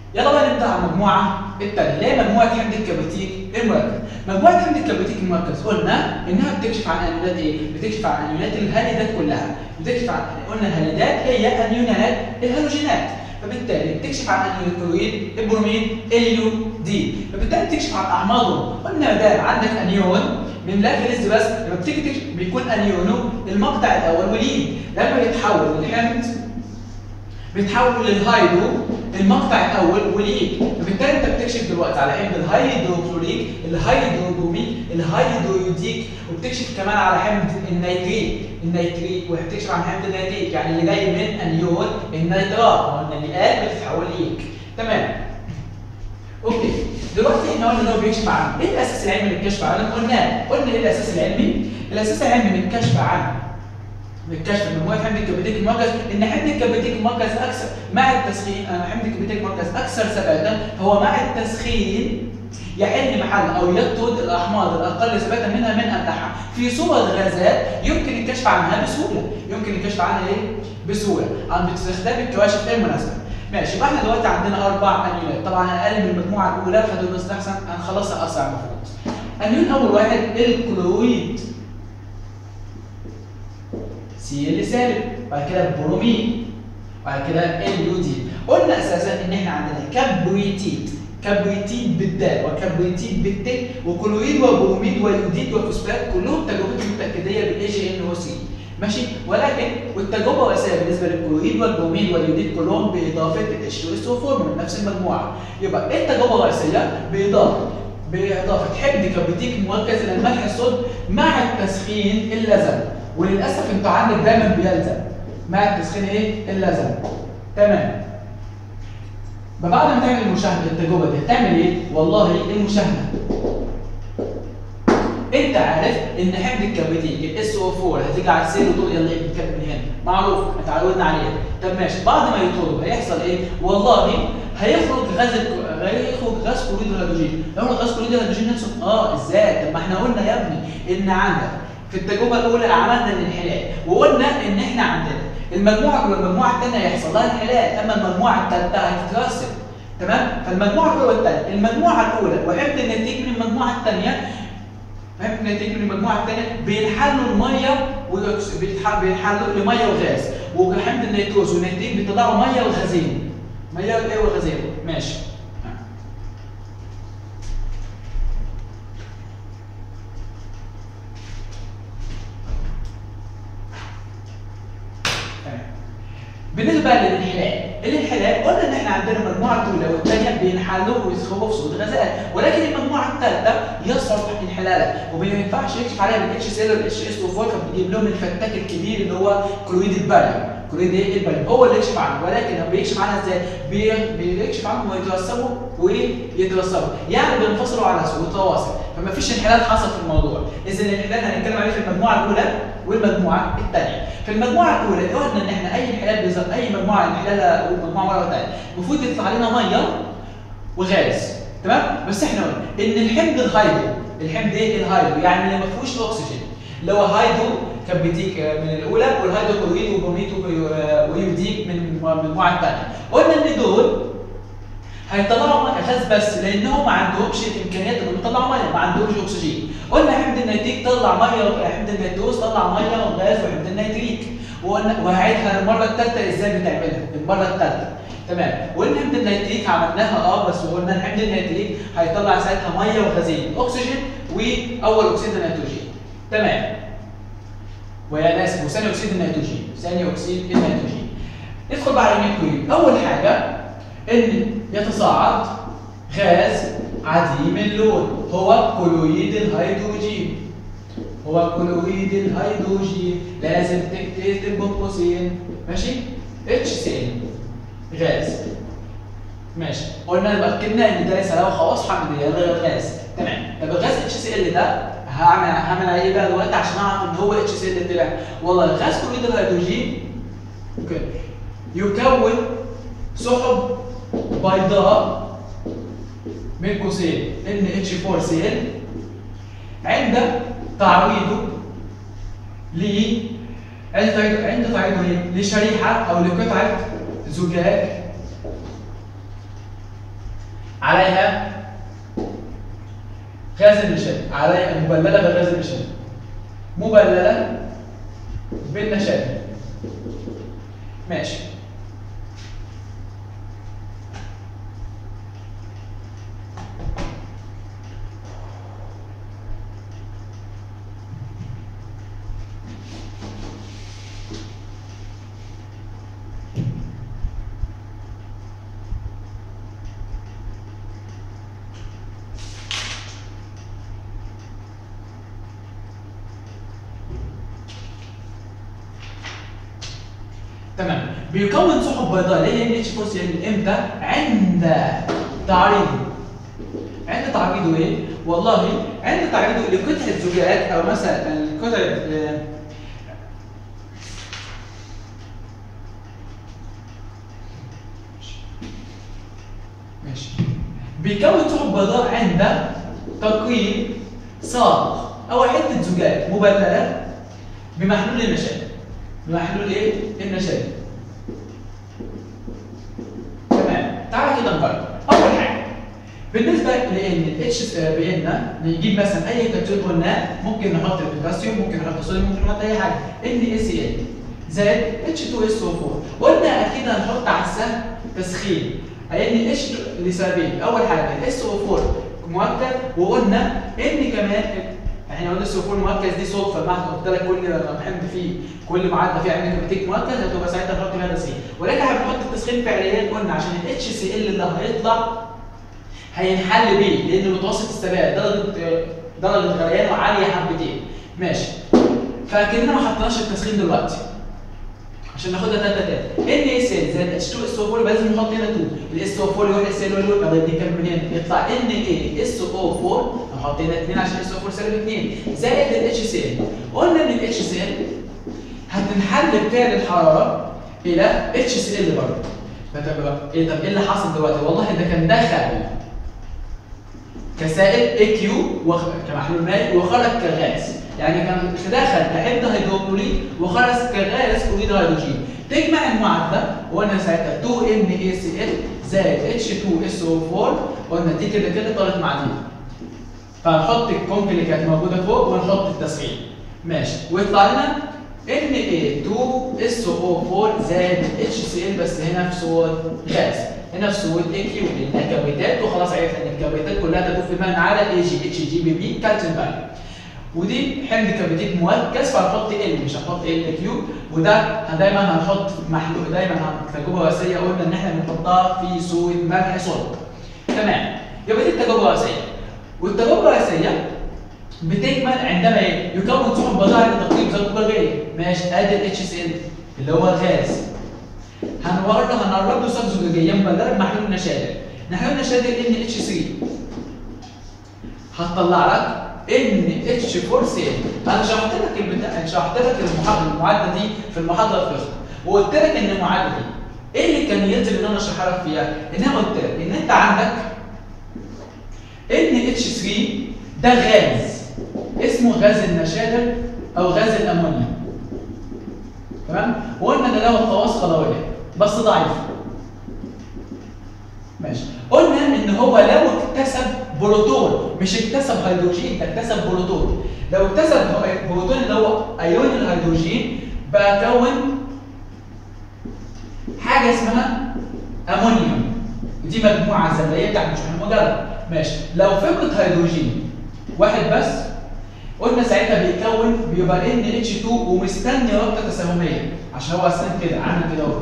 يلا بقى نبدا على المجموعه الثانيه اللي هي مجموعه حمض الكبريتيك المركز مجموعه حمض الكبريتيك المركز قلنا انها بتكشف عن انيونات ايه بتكشف عن انيونات الهاليدات كلها بتكشف عن قلنا الهاليدات هي انيونات الهالوجينات فبالتالي بتكشف عن انيون الكلوريد البرومين اليو دي فبالتالي بتكشف عن اعماضهم قلنا ما دام عندك انيون من لا فلز بس لما بتيجي تكشف بيكون انيونه المقطع الاول وليد لما يتحول للحمض بيتحول للهايدرو المقطع الاول وليك فبالتالي انت بتكشف دلوقتي على حمض الهيدروكلوريك الهيدروبرومين الهيدرويوديك وبتكشف كمان على حمض النيتريك النيتريك وبتكشف عن حمض النيتريك يعني اللي جاي من انيون النيترات قلنا النيات بتتحول ليك تمام اوكي دلوقتي احنا قلنا ان هو بيكشف عن ايه الاساس العلمي للكشف عنه قلنا قلنا ايه الاساس العلمي الاساس العلمي للكشف عن بالكشف من مجموعه حمض الكبريتيك المركز ان حمض الكبريتيك المركز اكثر مع التسخين آه، حمض الكبريتيك المركز اكثر ثباتا هو مع التسخين يحل محل او يطرد الاحماض الاقل ثباتا منها من املاحها في صور غازات يمكن الكشف عنها بسهوله يمكن الكشف عنها ايه بسهوله عن باستخدام الكواشف المناسبه ماشي يبقى احنا دلوقتي عندنا اربع انيونات طبعا اقل من المجموعه الاولى فدول نستحسن هنخلصها اسرع المفروض انيون اول واحد الكلويد سي ال سالب بعد كده البرومين بعد كده اليو دي قلنا اساسا ان احنا عندنا كبريتيت كبريتيت بالدال وكبريتيت بالت وكلوريد وبروميد ويوديد وفوسفات كلهم تجربتهم متاكديه بالاي جي ان او سي ماشي ولكن والتجربه الرئيسيه بالنسبه للكلوريد والبروميد واليوديد كلهم باضافه الاتش 2 اس 4 من نفس المجموعه يبقى ايه التجربه الرئيسيه باضافه باضافه حمض كبريتيك مركز الى الملح الصلب مع التسخين اللزم وللاسف انتوا عندك دايما بيلزم مع التسخين ايه اللزم تمام بعد ما تعمل المشاهده التجربه دي هتعمل ايه والله المشاهده انت عارف ان حمض الكبريتيك الاس او 4 هتيجي على السيل وتقول يلا ايه بنتكلم من هنا معروف اتعودنا عليه طب ماشي بعد ما يطردوا هيحصل ايه والله هيخرج غاز الك- هيخرج غاز كلوريد الهيدروجين يخرج غاز كلوريد الهيدروجين نفسه اه ازاي طب ما احنا قلنا يا ابني ان عندك في التجربه الاولى عملنا الانحلال وقلنا ان احنا عندنا المجموعه والمجموعه الثانيه هيحصل لها انحلال اما المجموعه الثالثه هتترسب تمام فالمجموعه الاولى والثانيه المجموعه الاولى وحمض النتيج من المجموعه الثانيه فاهم النتيجه من المجموعه الثانيه بينحلوا الميه والأكس- بيتح- بينحلوا لميه وغاز وحمض النيتروز والنتيج بيطلعوا ميه وغازين ميه وايه وغازين ماشي تمام. بالنسبه بقى للانحلال الانحلال قلنا ان احنا عندنا المجموعه الاولى والثانيه بينحلوا ويسخبوا في صوت غازات ولكن المجموعه الثالثه يصعب انحلالها وما ينفعش يكشف عليها بالاتش سي والاتش اس او 4 فبيجيب لهم الفتاك الكبير اللي هو كلوريد الباريوم كلوريد ايه الباريوم هو اللي يكشف عنه ولكن هو بيكشف عنها ازاي؟ بي- بيكشف عنهم ويتوسبوا ويتوسبوا يعني بينفصلوا على صوت تواصل فما فيش انحلال حصل في الموضوع اذا الانحلال هنتكلم عليه في المجموعه الاولى والمجموعه الثانيه في المجموعه الاولى قلنا ان احنا اي انحلال بيظهر اي مجموعه انحلالها ومجموعه مره ثانيه المفروض يطلع لنا ميه وغاز تمام بس احنا قلنا ان الحمض الهيدرو الحمض ايه الهيدرو يعني اللي ما فيهوش اكسجين اللي هو هيدرو كبريتيك من الاولى والهيدروكلوريد وبروميد ويوديك من المجموعه الثانيه قلنا ان دول هيطلعوا ميه غاز بس لانهم ما عندهمش الامكانيات اللي يطلعوا ميه ما عندهمش اكسجين قلنا حمض النيتريك طلع ميه حمض النيتروز طلع ميه وغاز وحمض النيتريك وقلنا وهعيدها المره الثالثه ازاي بتعملها المره الثالثه تمام وقلنا حمض النيتريك عملناها اه بس قلنا ان حمض النيتريك هيطلع ساعتها ميه وغازين اكسجين واول اكسيد النيتروجين تمام ويا ناس وثاني اكسيد النيتروجين ثاني اكسيد النيتروجين ندخل بقى على النيوكليد اول حاجه ان يتصاعد غاز عديم اللون هو كلويد الهيدروجين هو كلويد الهيدروجين لازم تكتب بين قوسين ماشي اتش سي غاز ماشي قلنا يبقى اكدنا ان ده ليس له خواص حمضيه غير الغاز تمام طب الغاز اتش سي ال ده هعمل هعمل عليه بقى دلوقتي عشان اعرف ان هو اتش سي ال طلع والله غاز كلويد الهيدروجين اوكي يكون سحب بيضاء بين قوسين ان اتش 4 سي ال عند تعريضه ل عند تعريضه عند تعريضه لشريحه او لقطعه زجاج عليها غاز النشاد عليها مبلله بغاز النشاد مبلله بالنشاد ماشي تمام بيكون سحب بيضاء اللي هي اتش 4 سي ال امتى؟ عند تعريضه عند تعريضه ايه؟ والله عند تعريضه لقطعه زجاجات او مثلا قطعه آه، ماشي بيكون سحب بيضاء عند تقريب صاغ او حته زجاج مبلله بمحلول النشاد بمحلول ايه؟ النشاد تمام تعالى كده نقارن اول حاجه بالنسبه لان الاتش بينا نجيب مثلا اي كتير قلنا ممكن نحط البوتاسيوم ممكن نحط الصوديوم ممكن نحط اي حاجه ان اس ال زائد اتش 2 اس او 4 قلنا اكيد هنحط على السهم تسخين لان اتش لسببين اول حاجه الاس او 4 مؤكد وقلنا ان كمان احنا قلنا السو 4 مركز دي صدفه المعنى قلت لك كل لما حمد فيه كل معادله فيها عندك بتيجي مركز هتبقى ساعتها نحط فيها تسخين ولكن احنا بنحط التسخين فعليا قلنا عشان الاتش سي ال اللي هيطلع هينحل بيه لان متوسط الثبات درجه درجه غليانه عاليه حبتين ماشي فكاننا ما حطيناش التسخين دلوقتي عشان ناخدها تاتا تاتا ان اس ال زائد اتش 2 اس او 4 يبقى لازم نحط هنا 2 الاس او 4 يروح اس ال يروح يبقى دي كام من هنا يطلع ان اي اس او 4 نحط هنا 2 عشان اس او 4 سالب 2 زائد الاتش سي ال قلنا ان الاتش سي ال هتنحل بتاع الحراره الى اتش سي ال برضه فتبقى ايه طب ايه اللي حصل دلوقتي؟ والله ده كان دخل كسائل اي كيو كمحلول مائي وخرج كغاز يعني كان دخل كحمض هيدروكلوريد وخرج كغاز كلوريد هيدروجين تجمع المعادله وقلنا ساعتها 2 ان اي سي ال زائد اتش 2 اس او 4 قلنا دي كده كده طارت مع دي فهنحط الكونك اللي كانت موجوده فوق ونحط التسخين ماشي ويطلع لنا ان اي 2 اس او 4 زائد اتش سي ال بس هنا في صوره غاز هنا في صوره اي كيو لانها كبريتات وخلاص عرفنا ان الكبريتات كلها تدور في الماء على اي جي اتش جي بي بي كالسيوم فاليو ودي حمض كبريتيك مركز فهنحط ال مش هنحط ال كيو وده دايما هنحط محلول دايما تجربه رئيسيه قلنا ان احنا بنحطها في صوره ملح صلب تمام يبقى دي التجربه الرئيسيه والتجربه الرئيسيه بتكمل عندما ايه؟ يكون سحب بضائع لتقريب ذات بلغيه ماشي ادي الاتش سي ال اللي هو الغاز هنورد هنقرب له صاغ زجاجيه مبلله بمحلول النشادر محلول النشادر ان اتش 3 هتطلع لك ان اتش 4 سي انا شرحت لك البتاع شرحت لك المحاضره المعادله دي في المحاضره الفقه وقلت لك ان المعادله دي ايه اللي كان يلزم ان انا اشرحها لك فيها؟ ان انا قلت لك ان انت عندك ان اتش 3 ده غاز اسمه غاز النشادر او غاز الامونيا تمام وقلنا ان له خواص خلويه بس ضعيفه ماشي قلنا ان هو لو اكتسب بروتون مش اكتسب هيدروجين ده اكتسب بروتون لو اكتسب بروتون اللي هو ايون الهيدروجين بقى كون حاجه اسمها امونيوم دي مجموعه زمنيه بتاعت مش مجرد ماشي لو فكره هيدروجين واحد بس قلنا ساعتها بيتكون بيبقى ان اتش 2 ومستني رابطه تساهميه عشان هو اصلا كده عامل كده اهو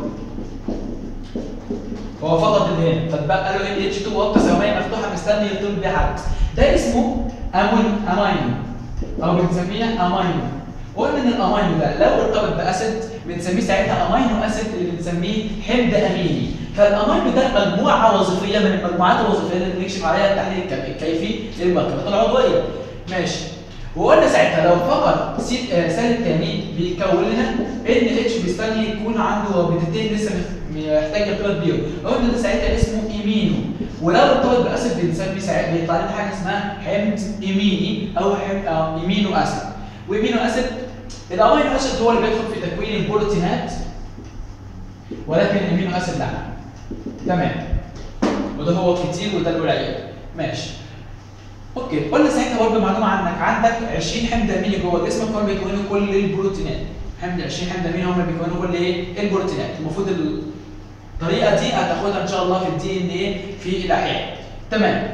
هو فقط اللي هنا فتبقى له ان اتش 2 رابطه تساهميه مفتوحه مستني يطول بيها حد ده اسمه امون امينو او بنسميها امينو قلنا ان الامينو ده لو ارتبط باسيد بنسميه ساعتها امينو اسيد اللي بنسميه حمض اميني فالامينو ده مجموعه وظيفيه من المجموعات الوظيفيه اللي بنكشف عليها التحليل الكيفي للمركبات العضويه ماشي وقلنا ساعتها لو فقط سالب تاني بيكون لنا ان اتش بيستني يكون عنده رابطتين لسه محتاج يرتبط بيهم قلنا ده ساعتها اسمه ايمينو ولو ارتبط باسيد بنسميه ساعتها بيطلع لنا حاجه اسمها حمض ايميني او حمض أو ايمينو اسيد وايمينو اسيد الامينو اسيد هو اللي بيدخل في تكوين البروتينات ولكن الامينو اسيد لا تمام وده هو الكتير وده القليل ماشي اوكي قلنا ساعتها برضه معلومه عنك عندك 20 حمض اميني جوه جسمك هم بيكونوا كل البروتينات حمض 20 حمض اميني هم بيكونوا كل ايه البروتينات المفروض الطريقه دي هتاخدها ان شاء الله في الدي ان ايه في الاحياء تمام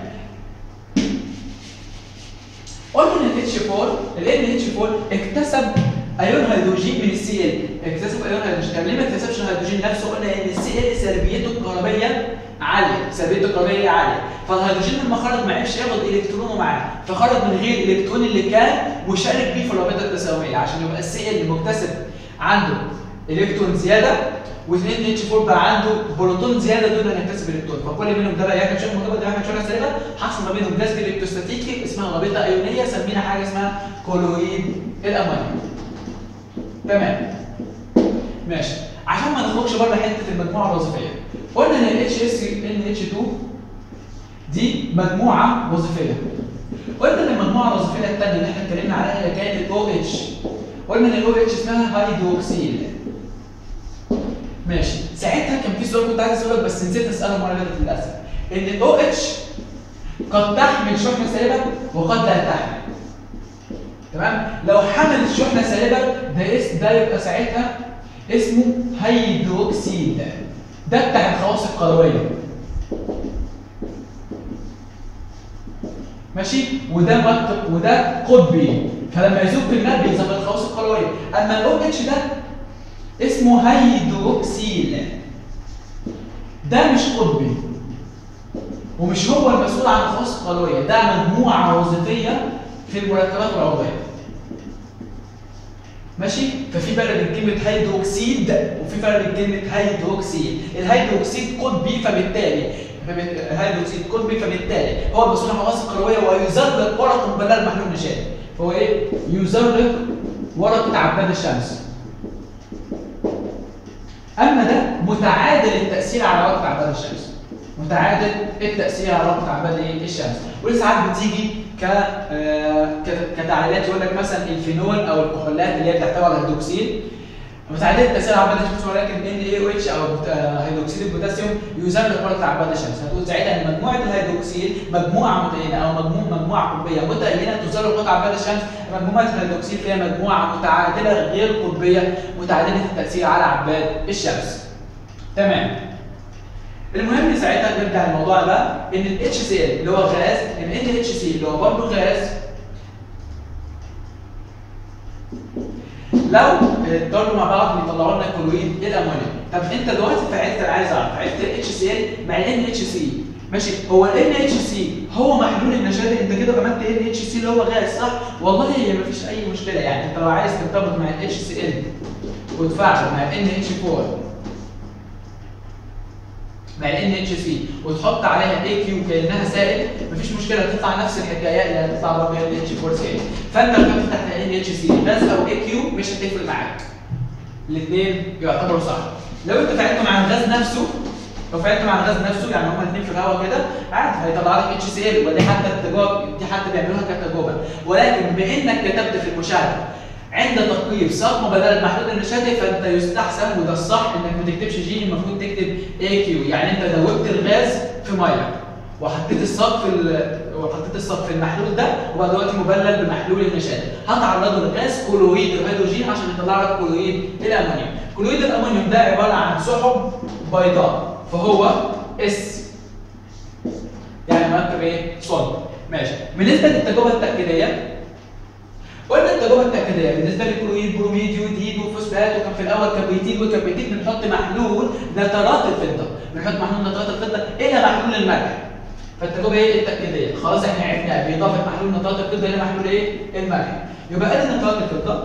قلنا ان ال H4 ال NH4 اكتسب ايون هيدروجين من السي ال اكتسب ايون هيدروجين طب ليه ما اكتسبش الهيدروجين نفسه قلنا ان السي ال سلبيته الكهربيه عاليه سلبيته الكهربيه عاليه فالهيدروجين لما خرج ما عرفش ياخد الكترونه معاه فخرج من غير الالكترون اللي كان مشارك بيه في الرابطه التساوميه عشان يبقى السي ال مكتسب عنده الكترون زياده واثنين اتش 4 بقى عنده بروتون زياده دون ان يكتسب الكترون فكل منهم ده بقى يعمل شغل مرتبط ده يعمل شغل سالبه حصل ما بينهم جذب الكتروستاتيكي اسمها رابطه ايونيه سمينا حاجه اسمها كولويد الامونيوم تمام ماشي عشان ما نخرجش بره حته المجموعه الوظيفيه قلنا ان ال HS ان اتش 2 دي مجموعه وظيفيه قلنا ان المجموعه الوظيفيه الثانيه اللي احنا اتكلمنا عليها هي كانت الاو اتش قلنا ان الاو اتش اسمها هيدروكسيل ماشي ساعتها كان في سؤال كنت عايز اسالك بس نسيت اساله المره اللي فاتت للاسف ان الاو اتش قد تحمل شحنه سالبه وقد لا تحمل تمام لو حملت شحنه سالبه ده اس ده يبقى ساعتها اسمه هيدروكسيد ده بتاع الخواص القلويه ماشي وده مكتب وده قطبي فلما يذوب في الماء بيظهر الخواص القلويه اما الاو اتش ده اسمه هيدروكسيل ده مش قطبي ومش هو المسؤول عن الخواص القلويه ده مجموعه وظيفيه في المركبات العضويه ماشي ففي فرق بين كلمه هيدروكسيد وفي فرق بين كلمه هيدروكسيل الهيدروكسيد قطبي فبالتالي الهيدروكسيد قطبي فبالتالي هو المسؤول عن الخواص القلويه ويزرق ورقه مبلله المحلول نشادي فهو ايه يزرق ورقه عباد الشمس اما ده متعادل التاثير على ورقه عباد الشمس متعادل التاثير على ورقه عباد ايه الشمس ودي ساعات بتيجي ك كتعليلات يقول لك مثلا الفينول او الكحولات اللي هي بتحتوي على الهيدروكسيل متعادل التاثير على عباد الشمس ولكن ان اي او اتش او هيدروكسيد البوتاسيوم يزرق ورقه عباد الشمس هتقول ساعتها ان مجموعه الهيدروكسيل مجموعه متينه او مجموعه مجموعه قطبيه متينه تزرق ورقه عباد الشمس مجموعه الهيدروكسيل فيها مجموعه متعادله غير قطبيه متعادله التاثير على عباد الشمس تمام المهم ساعتها نرجع للموضوع بقى ان ال HCl اللي هو غاز ال NHC اللي هو برضه غاز لو اتضربوا مع بعض بيطلعوا لنا كلويد الامونيوم طب انت دلوقتي فعلت انا عايز اعرف فعلت ال HCl مع ال NHC ماشي هو ال NHC هو محلول النشاده انت كده كمان ال NHC اللي هو غاز صح والله هي مفيش اي مشكله يعني انت لو عايز ترتبط مع ال HCl وتفاعل مع ال NH4 مع ال NHC وتحط عليها AQ كانها سائل مفيش مشكله تطلع نفس الحكايه اللي هتطلع برضه هي ال NH4 سائل فانت لو كنت تحت ال NHC غاز او AQ مش هتفرق معاك الاثنين يعتبروا صح لو انت فعلت مع الغاز نفسه لو فعلت مع الغاز نفسه يعني هما الاثنين في الهواء كده عادي هيطلع لك اتش سي ال ودي حتى التجارب دي حتى بيعملوها كتجربه ولكن بانك كتبت في المشاهده عند تقريب ساق مبادله المحدود النشاتي فانت يستحسن وده الصح انك ما تكتبش جي المفروض تكتب اي كيو يعني انت دوبت الغاز في ميه وحطيت الساق في وحطيت الساق في المحلول ده وبقى دلوقتي مبلل بمحلول النشاتي هتعرضه للغاز كلويد الهيدروجين عشان يطلع لك كلويد الامونيوم كلويد الامونيوم ده عباره عن سحب بيضاء فهو اس يعني مركب ايه صلب ماشي بالنسبه للتجربه التاكيديه قلنا التجربه التاكيديه بالنسبه لكلويد بروميد يوديد وفوسفات وكان في الاول كبريتيد وكبريتيد بنحط محلول نترات الفضه بنحط محلول نترات الفضه الى محلول الملح فالتجربه ايه التاكيديه خلاص احنا عرفنا باضافه محلول نترات الفضه الى محلول ايه الملح يبقى ادي نترات الفضه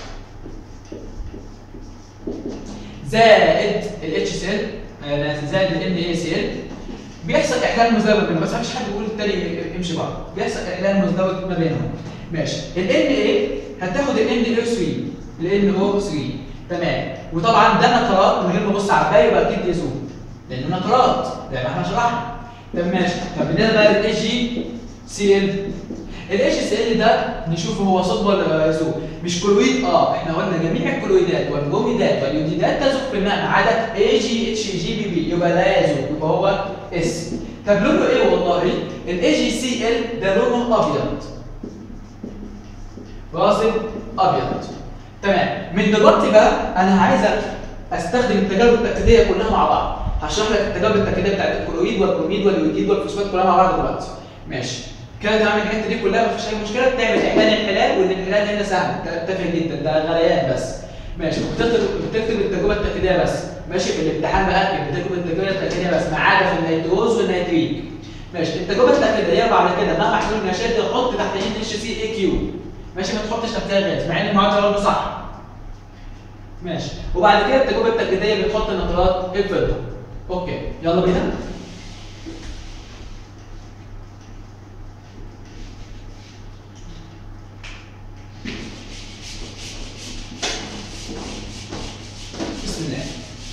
زائد ال HCl زائد ال NaCl بيحصل احلال مزدوج بينهم بس مفيش حد يقول التاني امشي بعض بيحصل احلال مزدوج ما بينهم ماشي ال Na هتاخد ال NO3 ال NO3 تمام وطبعا ده نترات من غير ما ابص على الباقي يبقى اكيد يزول لانه نترات زي ما احنا شرحنا طب ماشي طب بالنسبه بقى لل HCl ال HCl ده نشوف هو صلب ولا يزول مش كلويد اه احنا قلنا جميع الكلويدات والبروميدات واليوديدات تزول في الماء ما عدا اي جي اتش جي بي بي يبقى لا يزول يبقى هو اس طب طب لونه ايه والله الاي جي سي ال ده لونه ابيض واصل ابيض تمام من دلوقتي بقى انا عايز استخدم التجارب التاكيديه كلها مع بعض هشرح لك التجارب التاكيديه بتاعت الكلويد والبروميد واليوديد والفوسفات كلها مع بعض دلوقتي ماشي كده تعمل الحته دي كلها مفيش اي مشكله بتعمل اعلان الحلال والانحلال هنا سهل ده تافه جدا ده غليان بس ماشي وبتكتب بتكتب التجربه التاكيديه بس ماشي في الامتحان بقى بتكتب التجربه التاكيديه بس ما عدا في النيتروز والنيتريك ماشي التجربه التاكيديه بعد كده مع محلول النشاد حط تحت ان اتش سي اي كيو ماشي ما تحطش تحتها غاز مع ان المعادله برضه صح ماشي وبعد كده التجربه التاكيديه بتحط نقرات الفلتر اوكي يلا بينا بسم الله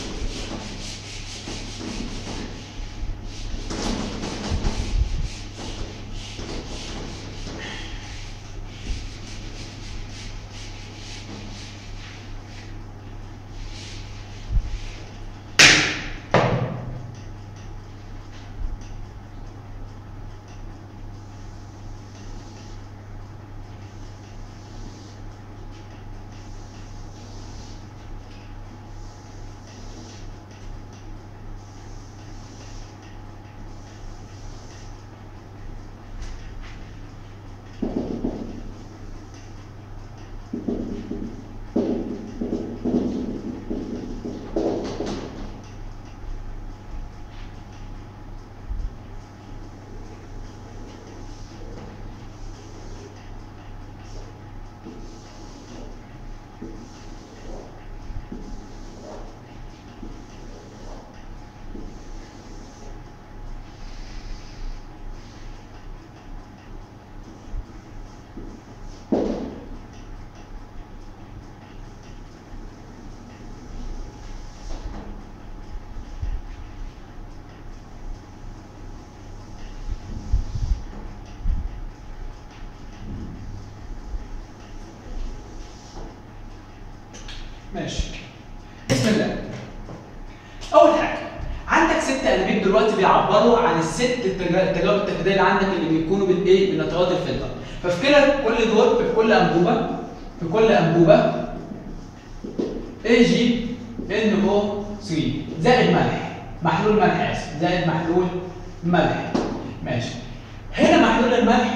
ماشي بسم الله اول حاجه عندك ست انابيب دلوقتي بيعبروا عن الست التجا- التجارب التاكيديه اللي عندك اللي بيكونوا بالايه بنترات الفلتر ففي كده كل دول في كل انبوبه في كل انبوبه اي جي ان او 3 زائد ملح محلول ملح اسف زائد محلول ملح ماشي هنا محلول الملح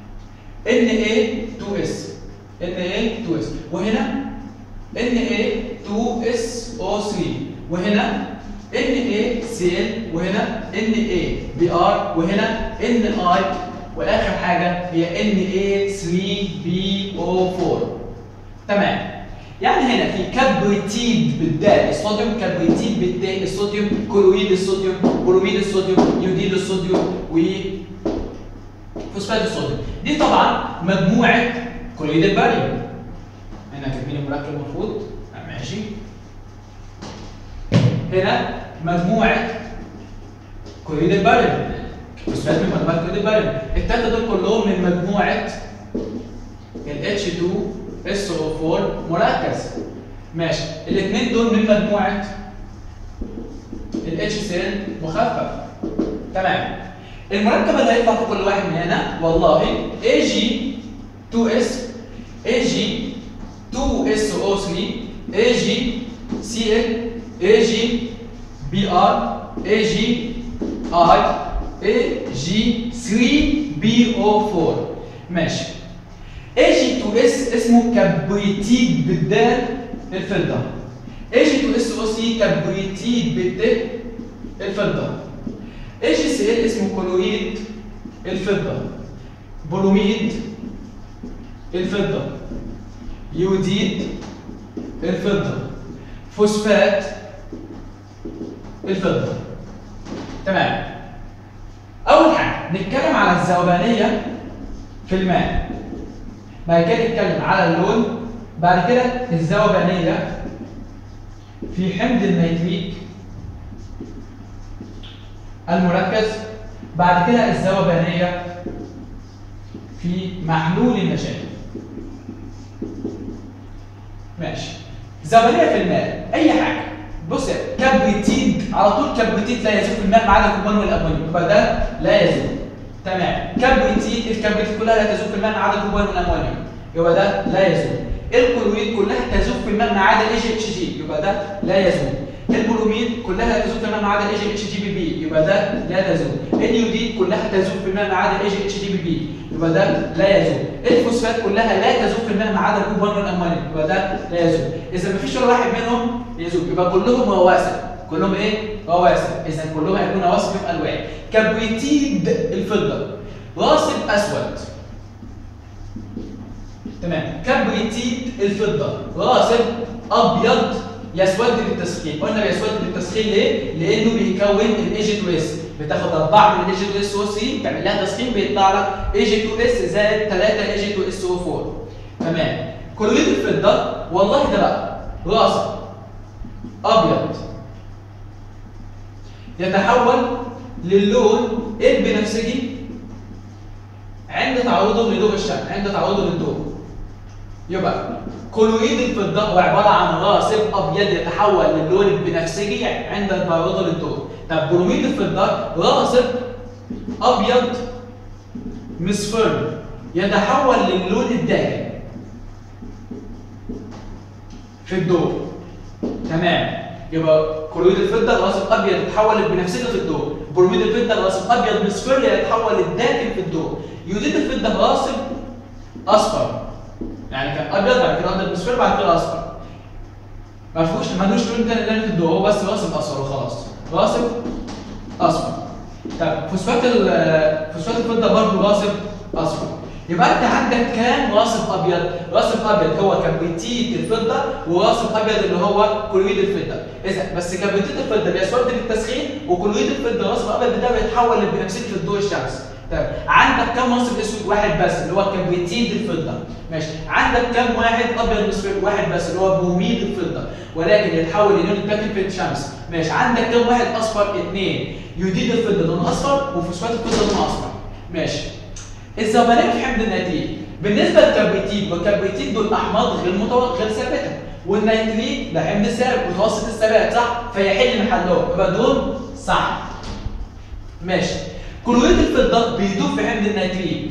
Na2S Na2S وهنا Na2SO3 وهنا NaCl وهنا NaBr وهنا Ni واخر حاجه هي Na3BO4 تمام يعني هنا في كبريتيد بالدال الصوديوم كبريتيد بالتاء الصوديوم كلوريد الصوديوم بروميد الصوديوم يوديد الصوديوم و فوسفات الصوديوم دي طبعا مجموعه كلوريد الباريوم هنا كاتبين المركب المفروض آه، ماشي هنا مجموعه كلوريد الباريوم فوسفات من مجموعه كلوريد الباريوم التلاته دول كلهم من مجموعه ال H2SO4 مركز ماشي الاثنين دول من مجموعه ال HCl مخفف تمام المركب اللي هيطلع في كل واحد من هنا والله Ag2S Ag2SO3 AgCl AgBr AgI AG3BO4 ماشي Ag2S اسمه كبريتيد بالدال الفلتر Ag2SO3 كبريتيد بالت الفلتر AgCl اسمه كلوريد الفضة بروميد الفضة يوديد الفضة فوسفات الفضة تمام أول حاجة نتكلم على الذوبانية في الماء بعد كده نتكلم على اللون بعد كده الذوبانية في حمض النيتريك المركز بعد كده الذوبانية في محلول النشاد ماشي ذوبانية في الماء أي حاجة بص كبريتيد على طول كبريتيد لا يذوب في الماء ما عدا الكوبان والامونيوم يبقى ده لا يذوب تمام كبريتيد الكبريتيد كلها لا تذوب في الماء ما عدا الكوبان والامونيوم يبقى ده لا يذوب الكلوريد كلها تذوب في الماء ما عدا الاي جي اتش جي يبقى ده لا يذوب البروميد كلها لا تذوب في الماء ما عدا الاي جي اتش جي بي بي يبقى ده لا تذوب اليوديد كلها تذوب في الماء ما عدا الاي جي اتش جي بي بي يبقى ده لا يذوب الفوسفات كلها لا تذوب في الماء ما عدا الكوبان والامونيوم يبقى ده لا يذوب اذا ما فيش ولا واحد منهم يذوب يبقى كلهم رواسب كلهم ايه رواسب اذا كلهم هيكونوا رواسب يبقى الواحد كبريتيد الفضه راسب اسود تمام كبريتيد الفضه راسب ابيض يسود بالتسخين قلنا بيسود بالتسخين ليه لانه بيكون الاي جي 2 اس بتاخد اربعه من الاي جي 2 اس او 3 تعمل لها تسخين بيطلع لك اي جي 2 اس زائد 3 اي جي 2 اس او 4 تمام كلوريد الفضه والله ده بقى راسب ابيض يتحول للون البنفسجي عند تعرضه لضوء الشمس عند تعرضه للضوء يبقى كلوريد الفضه هو عباره عن راسب ابيض يتحول للون البنفسجي عند تعرضه للضوء طب بروميد الفضه راسب ابيض مصفر يتحول للون الداكن في الضوء تمام يبقى كلوريد الفضه راسب ابيض يتحول للبنفسجي في الضوء بروميد الفضه راسب ابيض مصفر يتحول للداكن في الضوء يوديد الفضه راسب اصفر يعني كان ابيض بعد كده ابيض مصفر بعد كده اصفر ما فيهوش مالوش لون تاني تاني في الضوء هو بس راسب اصفر وخلاص راسب اصفر طب فوسفات ال- فوسفات الفضه برضه راسب اصفر يبقى انت عندك كام راسب ابيض؟ راسب ابيض هو كبريتيت الفضه وراسب ابيض اللي هو كلوريد الفضه، اذا بس كبريتيت الفضه بيسود بالتسخين وكلوريد الفضه راسب ابيض ده بيتحول للبنفسجي في الضوء الشمسي. طيب عندك كام راسب اسود واحد بس اللي هو كبريتيت الفضه ماشي عندك كام واحد ابيض مصفر واحد بس اللي هو بروميد الفضه ولكن يتحول للون الداكن في الشمس ماشي عندك كام واحد اصفر اثنين يوديد الفضه لون اصفر وفوسفات الفضه لون اصفر ماشي الزبانات في حمض النيتريت بالنسبه للكبريتيد والكبريتيد دول احماض غير متوقع غير ثابته والنيتريت ده حمض ثابت متوسط الثبات صح فيحل محلهم يبقى دول صح ماشي كلوريد الفضه بيدوب في حمض النيتريت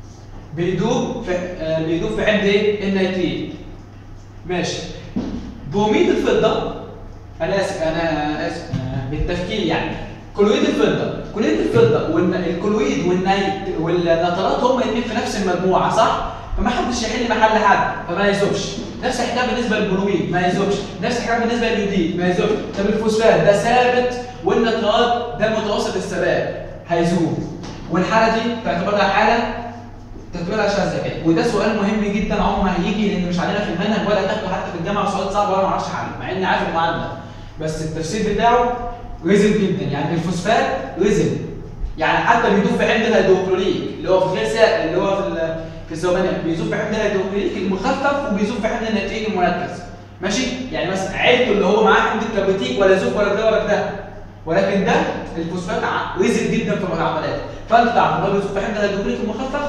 بيدوب في آه بيدوب في حمض ايه النيتريت ماشي بروميد الفضه انا اسف انا اسف آه بالتفكير يعني كلوريد الفضه كلوريد الفضه والكلوريد والنيت والنترات هم الاثنين في نفس المجموعه صح فما حدش يحل محل حد فما يذوبش نفس الحكايه بالنسبه للبروميد ما يذوبش نفس الحكايه بالنسبه لليوديد ما يذوبش طب الفوسفات ده ثابت والنترات ده متوسط الثبات هيذوب والحاله دي تعتبرها حاله تعتبرها شاذه كده وده سؤال مهم جدا عمره ما هيجي لان مش علينا في المنهج ولا تاخده حتى في الجامعه سؤال صعب وانا ما اعرفش حله مع اني عارف المعادله بس التفسير بتاعه رزل جدا يعني الفوسفات رزل يعني حتى بيدوب في حمض الهيدروكلوريك اللي هو في غير سائل اللي هو في ال- في الذوبانات بيذوب في حمض الهيدروكلوريك المخفف وبيذوب في حمض النيتريك المركز ماشي يعني مثلا عيلته اللي هو معاه حمض الكبريتيك ولا زوب ولا ده ولا ده ولكن ده الفوسفات ع- رزل جدا في المعاملات فانت تعرف ان هو بيذوب في حمض الهيدروكلوريك المخفف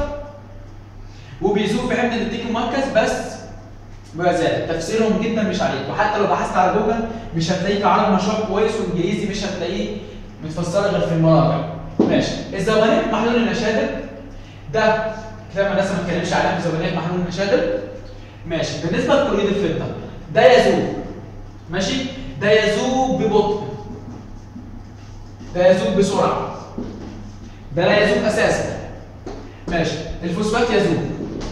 وبيذوب في حمض النيتريك المركز بس بزاد تفسيرهم جدا مش عليك وحتى لو بحثت على جوجل مش هتلاقيه كعربي مشروع كويس وانجليزي مش هتلاقيه متفسره غير في المراجع ماشي الزبانات محلول النشادر ده كتاب المدرسه ما اتكلمش عليها في زبانات محلول النشادر ماشي بالنسبه لكلوريد الفضه ده يذوب ماشي ده يذوب ببطء ده يذوب بسرعه ده لا يذوب اساسا ماشي الفوسفات يذوب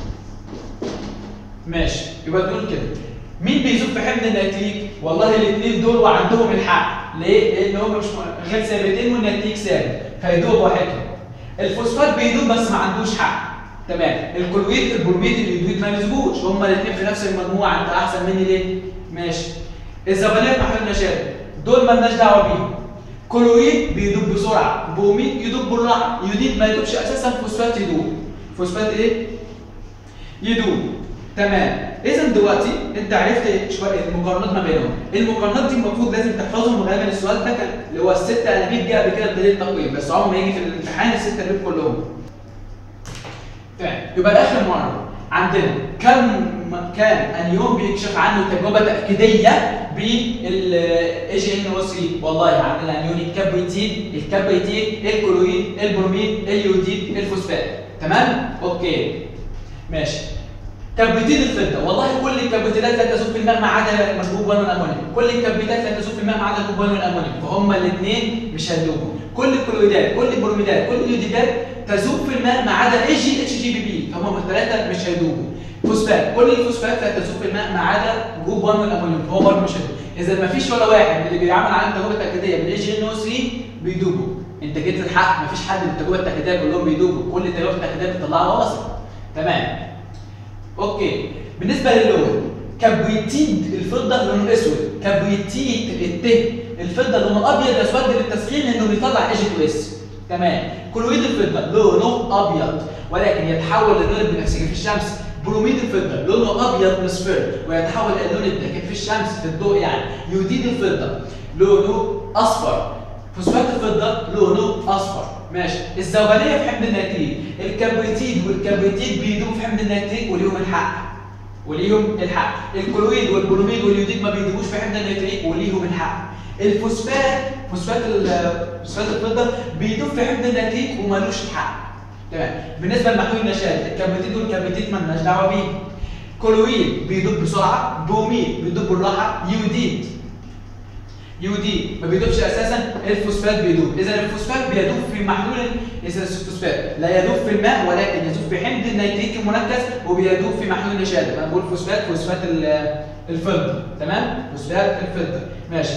ماشي يبقى تقول كده مين بيذوب في حمض النيتريك؟ والله الاثنين دول وعندهم الحق، ليه؟ لان هم مش م- غير ثابتين والنيتريك ثابت، فيدوب واحدهم. الفوسفات بيدوب بس ما عندوش حق. تمام، الكلوريد البروميد اليوديد ما بيذوبوش، هم الاثنين في نفس المجموعه، انت احسن مني ليه؟ ماشي. الزبانات محلول نشادر، دول مالناش دعوه بيهم. كلوريد بيدوب بسرعه، بروميد يدوب بالراحه، يوديد ما يدوبش اساسا، فوسفات يدوب. فوسفات ايه؟ يدوب. تمام اذا دلوقتي انت عرفت شويه المقارنات ما بينهم المقارنات دي المفروض لازم تحفظهم غالبا السؤال ده كان اللي هو الست انابيب جه قبل كده بدليل تقويم بس عمره ما يجي في الامتحان الست انابيب كلهم تمام يبقى اخر مره عندنا كم كان انيون بيكشف عنه تجربه تاكيديه بالاي جي ان او 3 والله عندنا الانيون الكبريتين الكبريتين الكلوريد البروميد اليوديد الفوسفات تمام اوكي ماشي كبريتين الفضه والله كل الكبريتات لا تذوب في الماء ما عدا مشروب ون والامونيوم كل الكبريتات لا تذوب في الماء ما عدا الكربون والامونيوم فهم الاثنين مش هيذوبوا كل الكلوريدات كل البروميدات كل اليوديدات تذوب في الماء ما عدا اي جي اتش جي بي بي فهم الثلاثه مش هيذوبوا فوسفات كل الفوسفات لا تذوب في الماء ما عدا جروب 1 والامونيوم فهو برضه مش هيذوب اذا ما فيش ولا واحد من اللي بيعمل على التجربه التاكيديه بالاي جي ان او 3 بيدوبوا انت جيت الحق ما فيش حد من التجربه التاكيديه كلهم بيدوبوا كل التجارب التاكيديه بتطلعها واصل تمام اوكي بالنسبه للون كبريتيد الفضه لونه اسود كبريتيد الت الفضه لونه ابيض اسود للتسخين لانه بيطلع ايجي كويس تمام كلوريد الفضه لونه ابيض ولكن يتحول للون البنفسجي في الشمس بروميد الفضه لونه ابيض مصفر ويتحول الى اللون الداكن في الشمس في الضوء يعني يوديد الفضه لونه اصفر فوسفات الفضه لونه اصفر ماشي الذوبانيه في حمض النيتريك الكبريتيد والكبريتيد بيدوبوا في حمض النيتريك وليهم الحق وليهم الحق الكلوريد والبروميد واليوديد ما بيدوبوش في حمض النيتريك وليهم الحق الفوسفات فوسفات فوسفات الفضه بيدوب في حمض النيتريك ومالوش الحق تمام بالنسبه لمحلول النشاد الكبريتيد والكبريتيد مالناش دعوه بيه كلوريد بيدوب بسرعه بروميد بيدوب بالراحه يوديد يودي ما بيدوبش اساسا الفوسفات بيدوب اذا الفوسفات بيدوب في محلول اذا الفوسفات لا يدوب في الماء ولكن يدوب في حمض النيتريك المركز وبيدوب في محلول النشاده انا بقول فوسفات فوسفات الفضه تمام فوسفات الفضه ماشي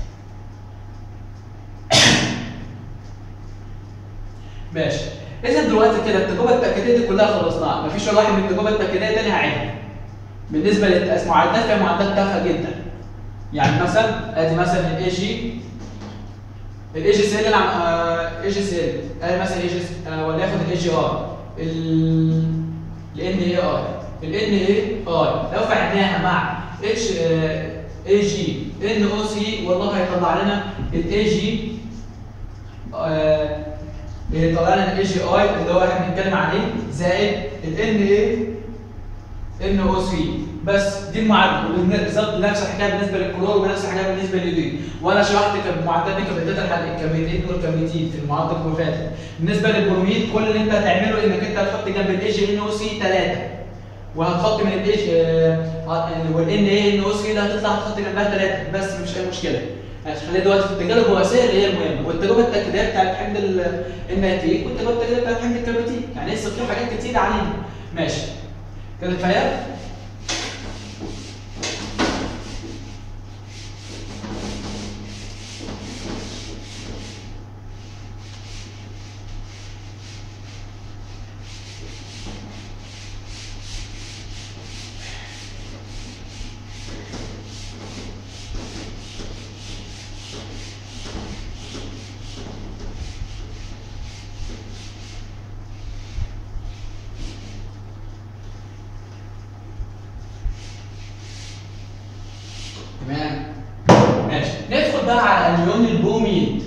ماشي اذا دلوقتي كده التجربه التاكيديه دي كلها خلصناها مفيش ولا واحد من التجربه التاكيديه تاني هعيدها بالنسبه للمعدات فيها معدات تافهه جدا يعني مثلا ادي مثلا الاي جي الاي جي سيل اللي عم اي جي سيل ادي مثلا اي جي وليكن الاي جي ار الان اي ار الان اي ار لو فعلناها مع اتش اي جي ان او سي والله هيطلع لنا الاي جي بيطلع لنا الاي جي اي اللي هو احنا بنتكلم عليه زائد الان اي ان او سي بس دي المعادله بالظبط نفس الحكايه بالنسبه للكلور ونفس الحكايه بالنسبه لليودين وانا شرحت المعادلات دي كبدات الكبريتين والكبريتين في المعادله اللي فاتت بالنسبه للبروميد كل اللي انت هتعمله انك انت هتحط جنب الاي جي ان او سي 3 وهتحط من الاي جي والان اي ان او سي ده هتطلع هتحط جنبها 3 بس مش اي مشكله خلينا دلوقتي في التجارب الواسعه اللي هي المهمه والتجربه التاكيديه بتاعت حمض النيتريك والتجربه التاكيديه بتاعت حمض الكبريتين يعني لسه في حاجات كتير علينا ماشي كده كفايه تمام ماشي ندخل بقى على انيون البوميد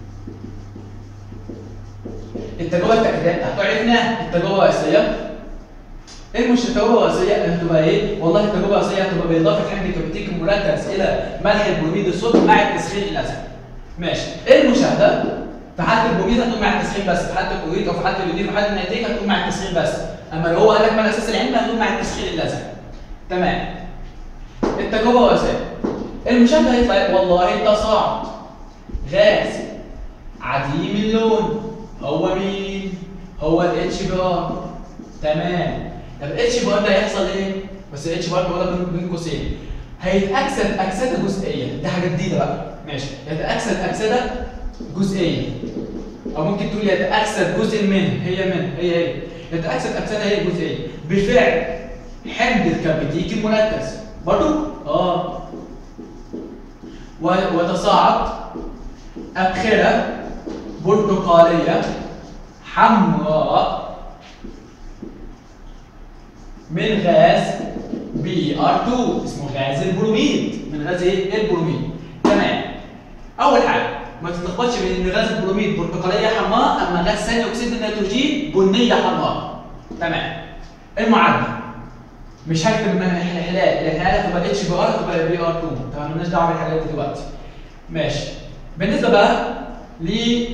التجربه التاكيديه بتاعته عرفنا التجربه الرئيسيه ايه مش التجربه الرئيسيه هتبقى ايه؟ والله التجربه الرئيسيه هتبقى باضافه حمض الكبريتيك المركز الى ملح البروميد الصوديوم مع التسخين الازرق ماشي ايه المشاهده؟ في حاله البروميد هتقوم مع التسخين بس في حاله الكلوريد او في حاله اليودين في حاله النيتريك هتقوم مع التسخين بس اما لو هو قال لك ما الاساس العلمي هتقوم مع التسخين الازرق تمام التجربه الرئيسيه المشاهد هيطلع والله تصاعد غاز عديم اللون هو مين؟ هو الاتش بي ار تمام طب الاتش بي ار ده هيحصل ايه؟ بس الاتش بي ار بيقولها بين قوسين هيتاكسد اكسده جزئيه ده حاجه جديده بقى ماشي يتاكسد اكسده جزئيه او ممكن تقول يتاكسد جزء من هي من هي هي يتاكسد اكسده هي جزئيه بفعل حمض الكبريتيك المركز برضو اه وتصاعد أبخرة برتقالية حمراء من غاز بي ار 2 اسمه غاز البروميد من غاز ايه؟ البروميد تمام أول حاجة ما تتلخبطش بين ان غاز البروميد برتقالية حمراء أما غاز ثاني أكسيد النيتروجين بنية حمراء تمام المعادلة مش هكتب ان الانحلال الانحلال تبقى اتش بي ار تبقى بي ار 2 تمام مالناش دعوه بالحاجات دي دلوقتي ماشي بالنسبه بقى ل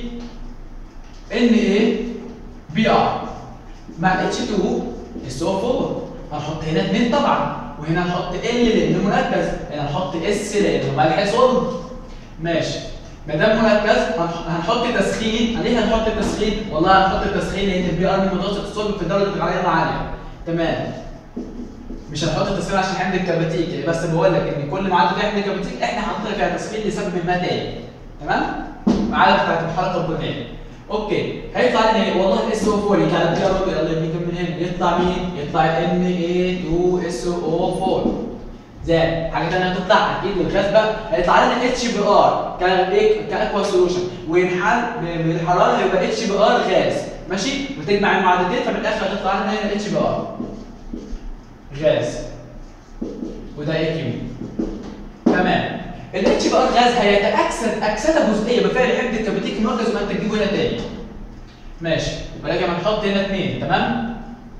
ان ايه بي ار مع اتش 2 اس او 4 هنحط هنا 2 طبعا وهنا نحط ال لانه مركز هنا نحط اس لانه ملح صلب ماشي ما دام مركز هنح- هنحط تسخين ليه هنحط تسخين؟ والله هنحط تسخين لان البي ار من متوسط الصلب في درجه الحراره عاليه تمام مش هنحط تسخين عشان حمض الكبريتيك بس بقول لك ان كل معادله فيها حمض الكبريتيك احنا حاطين فيها تسخين لسبب ما تاني تمام؟ معادله بتاعت الحراره الطبيعيه اوكي هيطلع لنا ايه؟ والله الاس او 4 يجي على البي ار يلا نجيب من هنا يطلع مين؟ يطلع الان اي 2 اس او 4 زائد حاجه ثانيه هتطلع اكيد والغاز بقى هيطلع لنا اتش بي ار كايه كاكوا سولوشن وينحل ب- بالحراره هيبقى اتش بي ار غاز ماشي وتجمع المعادلتين ففي الاخر هتطلع لنا هنا اتش بي ار غاز وده اي كيو تمام الاتش بي ار غاز هيتاكسد اكسده جزئيه بفعل حمض الكبريتيك المركز وانت تجيبه هنا تاني ماشي ولكن هنحط هنا اثنين تمام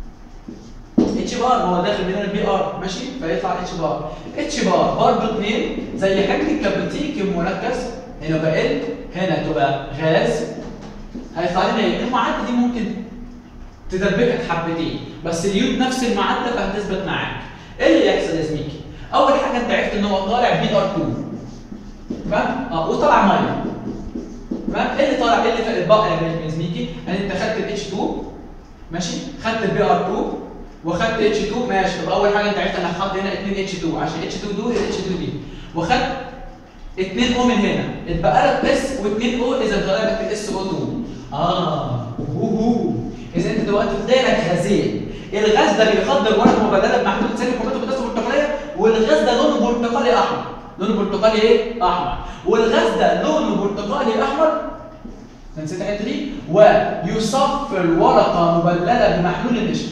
اتش بار ما هو داخل من هنا البي ار ماشي فيطلع اتش بار اتش بار برضه 2 زي حمض الكبريتيك المركز هنا بقى ال هنا تبقى غاز هيطلع لنا ايه المعادله دي ممكن تدربكك حبتين بس اليود نفس المعادله فهتثبت معاك ايه اللي يحصل يا زميكي اول حاجه انت عرفت ان هو طالع بي ار 2 فاهم اه وطلع ميه تمام ايه اللي طالع ايه اللي فرق البقى يا زميكي يعني انت خدت الاتش 2 ماشي خدت البي ار 2 وخدت اتش 2 ماشي طب اول حاجه انت عرفت انك حاطط هنا 2 اتش 2 عشان اتش 2 دول اتش 2 دي وخدت 2 او من هنا اتبقى لك اس و2 او اذا طلع لك الاس او 2 اه اوه اذا انت دلوقتي طلع لك غازين الغاز ده بيخدر ورقه مبادله بمحلول ثاني كومنت بوتاسيوم برتقاليه والغاز ده لونه برتقالي احمر لونه برتقالي ايه؟ احمر والغاز ده لونه برتقالي احمر أنت نسيت الحته دي ويصفر ورقه مبلله بمحلول النشا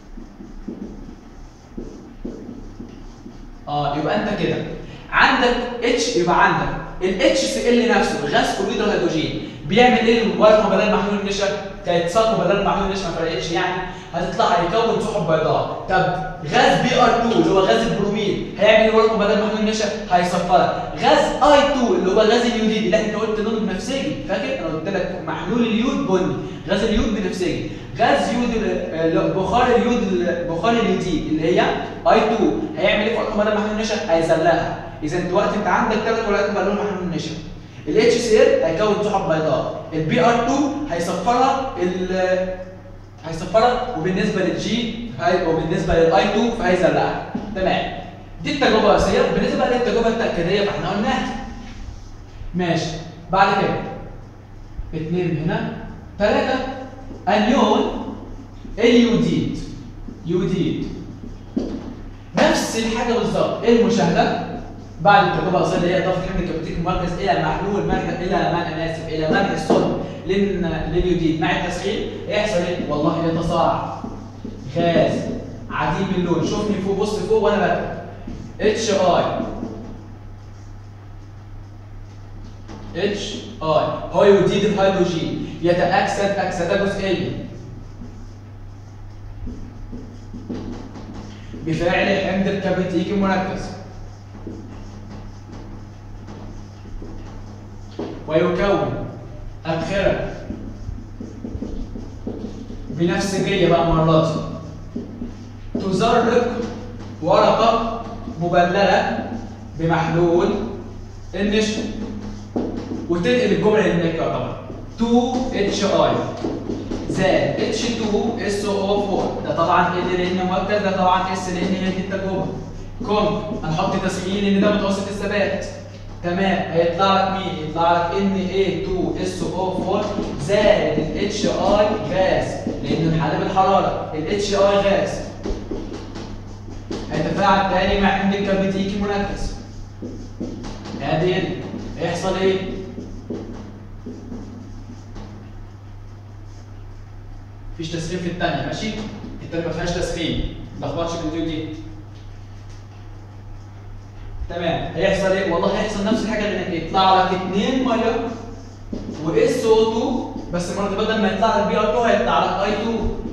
اه يبقى انت كده عندك اتش يبقى عندك الاتش سي ال نفسه غاز كلوريد الهيدروجين بيعمل ايه الورقه بدل محلول النشا كانت صاقه بدل محلول النشا ما فرقتش يعني هتطلع هيكون سحب بيضاء طب غاز بي ار 2 اللي هو غاز البرومين هيعمل ايه الورقه بدل محلول النشا هيصفرها غاز اي 2 اللي هو غاز اليوديد اللي انت قلت لونه بنفسجي فاكر انا قلت لك محلول اليود بني غاز اليود بنفسجي غاز يود ال- ال- بخار اليود ال- بخار اليوديد اللي هي اي 2 هيعمل ايه في ورقه بدل محلول النشا هيزلقها اذا دلوقتي انت عندك ثلاث ورقات بلون محلول النشا الاتش سي ال هيكون سحب بيضاء البي ار 2 هيصفرها ال هيصفرها وبالنسبه للجي هي وبالنسبه للاي 2 فهيزرعها تمام دي التجربه الرئيسيه بالنسبه للتجربه التاكيديه فاحنا قلناها ماشي بعد كده اثنين هنا ثلاثه انيون اليوديد يوديد نفس الحاجه بالظبط ايه المشاهده بعد التجربه الرئيسيه اللي هي اضافه حمض الكبريتيك المركز الى محلول ملح الى ملح انا اسف الى ملح الصلب لل- لليوديد مع التسخين يحصل ايه؟ والله يتصاعد غاز عديم اللون شوفني فوق بص فوق وانا بكتب اتش اي اتش اي هو يوديد الهيدروجين يتاكسد اكسده جزئيه بفعل الحمض الكبريتيكي المركز ويكون أبخرة بنفسجية بقى مرات تزرق ورقة مبللة بمحلول النشا وتنقل الجملة للنك طبعا 2 اتش اي زائد اتش 2 اس او 4 ده طبعا ال لان مركز ده طبعا اس لان هي دي التجربه كونت هنحط تسخين ان ده متوسط الثبات تمام هيطلع لك مين؟ يطلع لك ان اي 2 اس او 4 زائد الاتش اي غاز لانه انحلال بالحراره الاتش اي غاز هيتفاعل تاني مع حمض الكبريتيكي مركز ادي ال. هيحصل ايه؟ مفيش تسخين في الثانيه ماشي؟ الثانيه ما فيهاش تسخين ما تلخبطش في الفيديو دي تمام هيحصل ايه؟ والله هيحصل نفس الحاجه اللي هناك يطلع لك اثنين ميه واس او 2 بس المره دي بدل ما يطلع لك بي ار 2 هيطلع لك اي 2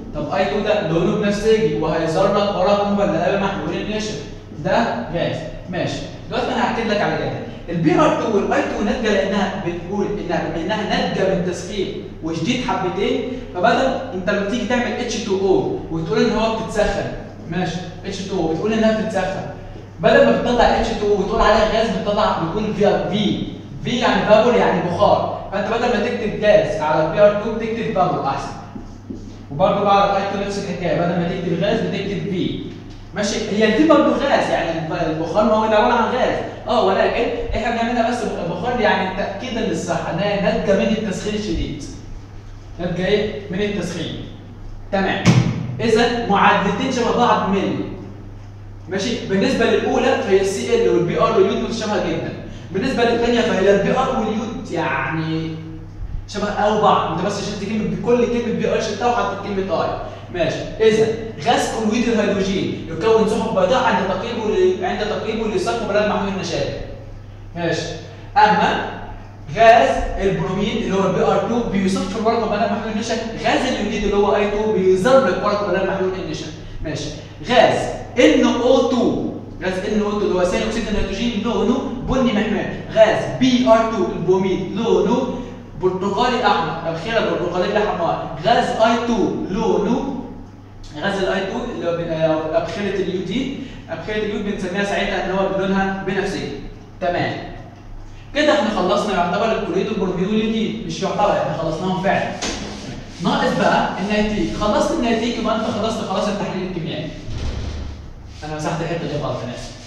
طب اي 2 ده لونه بنفسجي وهيظهر لك ورقه مبلله بمحلول النشا ده غاز ماشي دلوقتي انا هاكد لك على كده البي ار 2 والاي 2 ناتجه لانها بتقول انها بما انها ناتجه من تسخين وشديد حبتين فبدل انت لما تيجي تعمل اتش 2 او وتقول ان هو بتتسخن ماشي اتش 2 او بتقول انها بتتسخن بدل ما بتطلع اتش 2 وتقول عليها غاز بتطلع بيكون فيها في في يعني فابور يعني بخار فانت بدل ما تكتب جاز على البي ار 2 بتكتب فابور احسن وبرضه بعد الاي 2 نفس الحكايه بدل ما تكتب غاز بتكتب في ماشي هي الفي برضه غاز يعني البخار ما هو ده عباره عن غاز اه ولكن احنا بنعملها بس بخار يعني تاكيدا للصحه انها ناتجه من التسخين الشديد ناتجه ايه؟ من التسخين تمام اذا معادلتين شبه بعض ملي ماشي بالنسبه للاولى فهي السي ال والبي ار واليود متشابهه جدا بالنسبه للثانيه فهي البي ار واليود يعني شبه او بعض انت بس شلت كلمه بكل كلمه بي ار شلتها وحطيت كلمه اي ماشي اذا غاز كلويد الهيدروجين يكون سحب بيضاء عند تقريبه ل... عند تقريبه لسقف بلاد محمول النشاط ماشي اما غاز البرومين اللي هو البي ار 2 بيصف الورقه بلاد محلول النشا غاز اليوديد اللي هو اي 2 بيظهر لك ورقه بلاد محلول النشا ماشي غاز ان او 2 غاز ان او 2 اللي هو ثاني اكسيد النيتروجين لونه بني محمر غاز بي ار 2 البرومين لونه برتقالي احمر الخيره برتقاليه حمراء غاز اي 2 لونه غاز الاي 2 اللي هو ابخره اليوديد ابخره اليود بنسميها ساعتها ان هو بلونها بنفسجي تمام كده احنا خلصنا يعتبر الكلوريد والبروميد واليوديد مش يعتبر احنا خلصناهم فعلا ناقص بقى النيتريك خلصت النيتريك يبقى انت خلصت خلاص التحليل الكيميائي انا مسحت الحته دي غلط انا اسف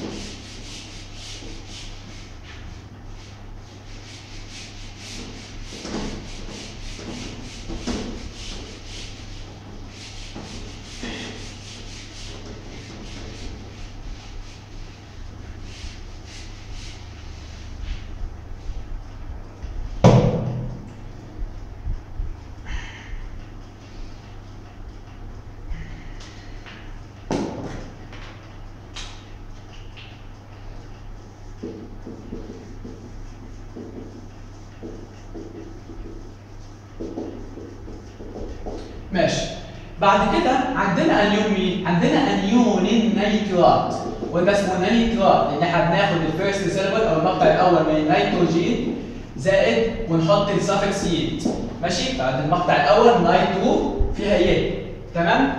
ماشي بعد كده عندنا انيون مين؟ عندنا انيون النيترات وده اسمه نيترات لان احنا بناخد الفيرست سيلبل او المقطع الاول من النيتروجين زائد ونحط السافكس يد ماشي؟ بعد المقطع الاول نيترو فيها يد تمام؟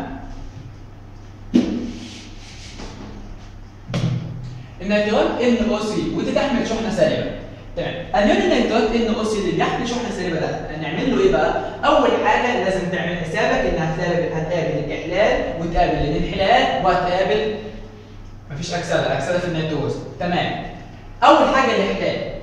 النيترات ان او 3 ودي تحمل شحنه سالبه تمام انيون النيترات ان او 3 اللي بيحمل شحنه سالبه ده هنعمل له ايه بقى؟ اول حاجه لازم تعمل حسابك انها هتقابل هتقابل الاحلال وتقابل الانحلال وهتقابل مفيش اكسده اكسده في النيتروز تمام اول حاجه الاحلال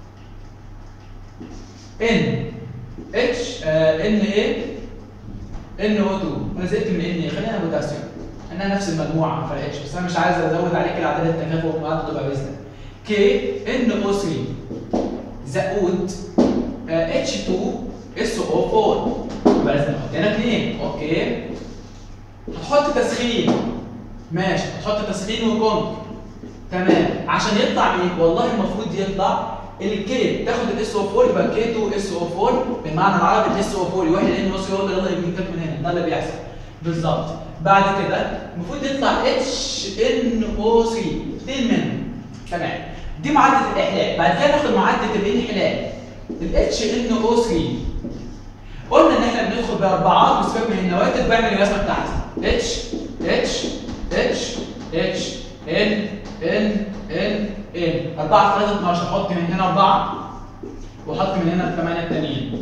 ان اتش ان ايه ان او 2 انا زهقت من ان ايه خلينا بوتاسيوم انها نفس المجموعه ما فرقتش بس انا مش عايز ازود عليك الاعداد التكافؤ والمعادله تبقى باذن كي ان او 3 زائد اتش 2 اس او 4 يبقى لازم نحط هنا اثنين اوكي هتحط تسخين ماشي هتحط تسخين وكونك تمام عشان يطلع مين والله المفروض يطلع الكي تاخد الاس او 4 يبقى كي 2 اس او 4 بالمعنى العربي الاس او 4 يوحد ان او 3 يلا يمكن من هنا ده اللي بيحصل بالظبط بعد كده المفروض يطلع اتش ان او 3 اثنين منهم تمام دي معادله الاحلال بعد كده ناخد معادله الانحلال الاتش ان او 3 قلنا ان احنا بندخل باربعات وسبب من النواتج بعمل الرسمه بتاعتي اتش اتش اتش اتش ان ان ان ان 4 في 3 12 حط من هنا 4 وحط من هنا الثمانيه التانيين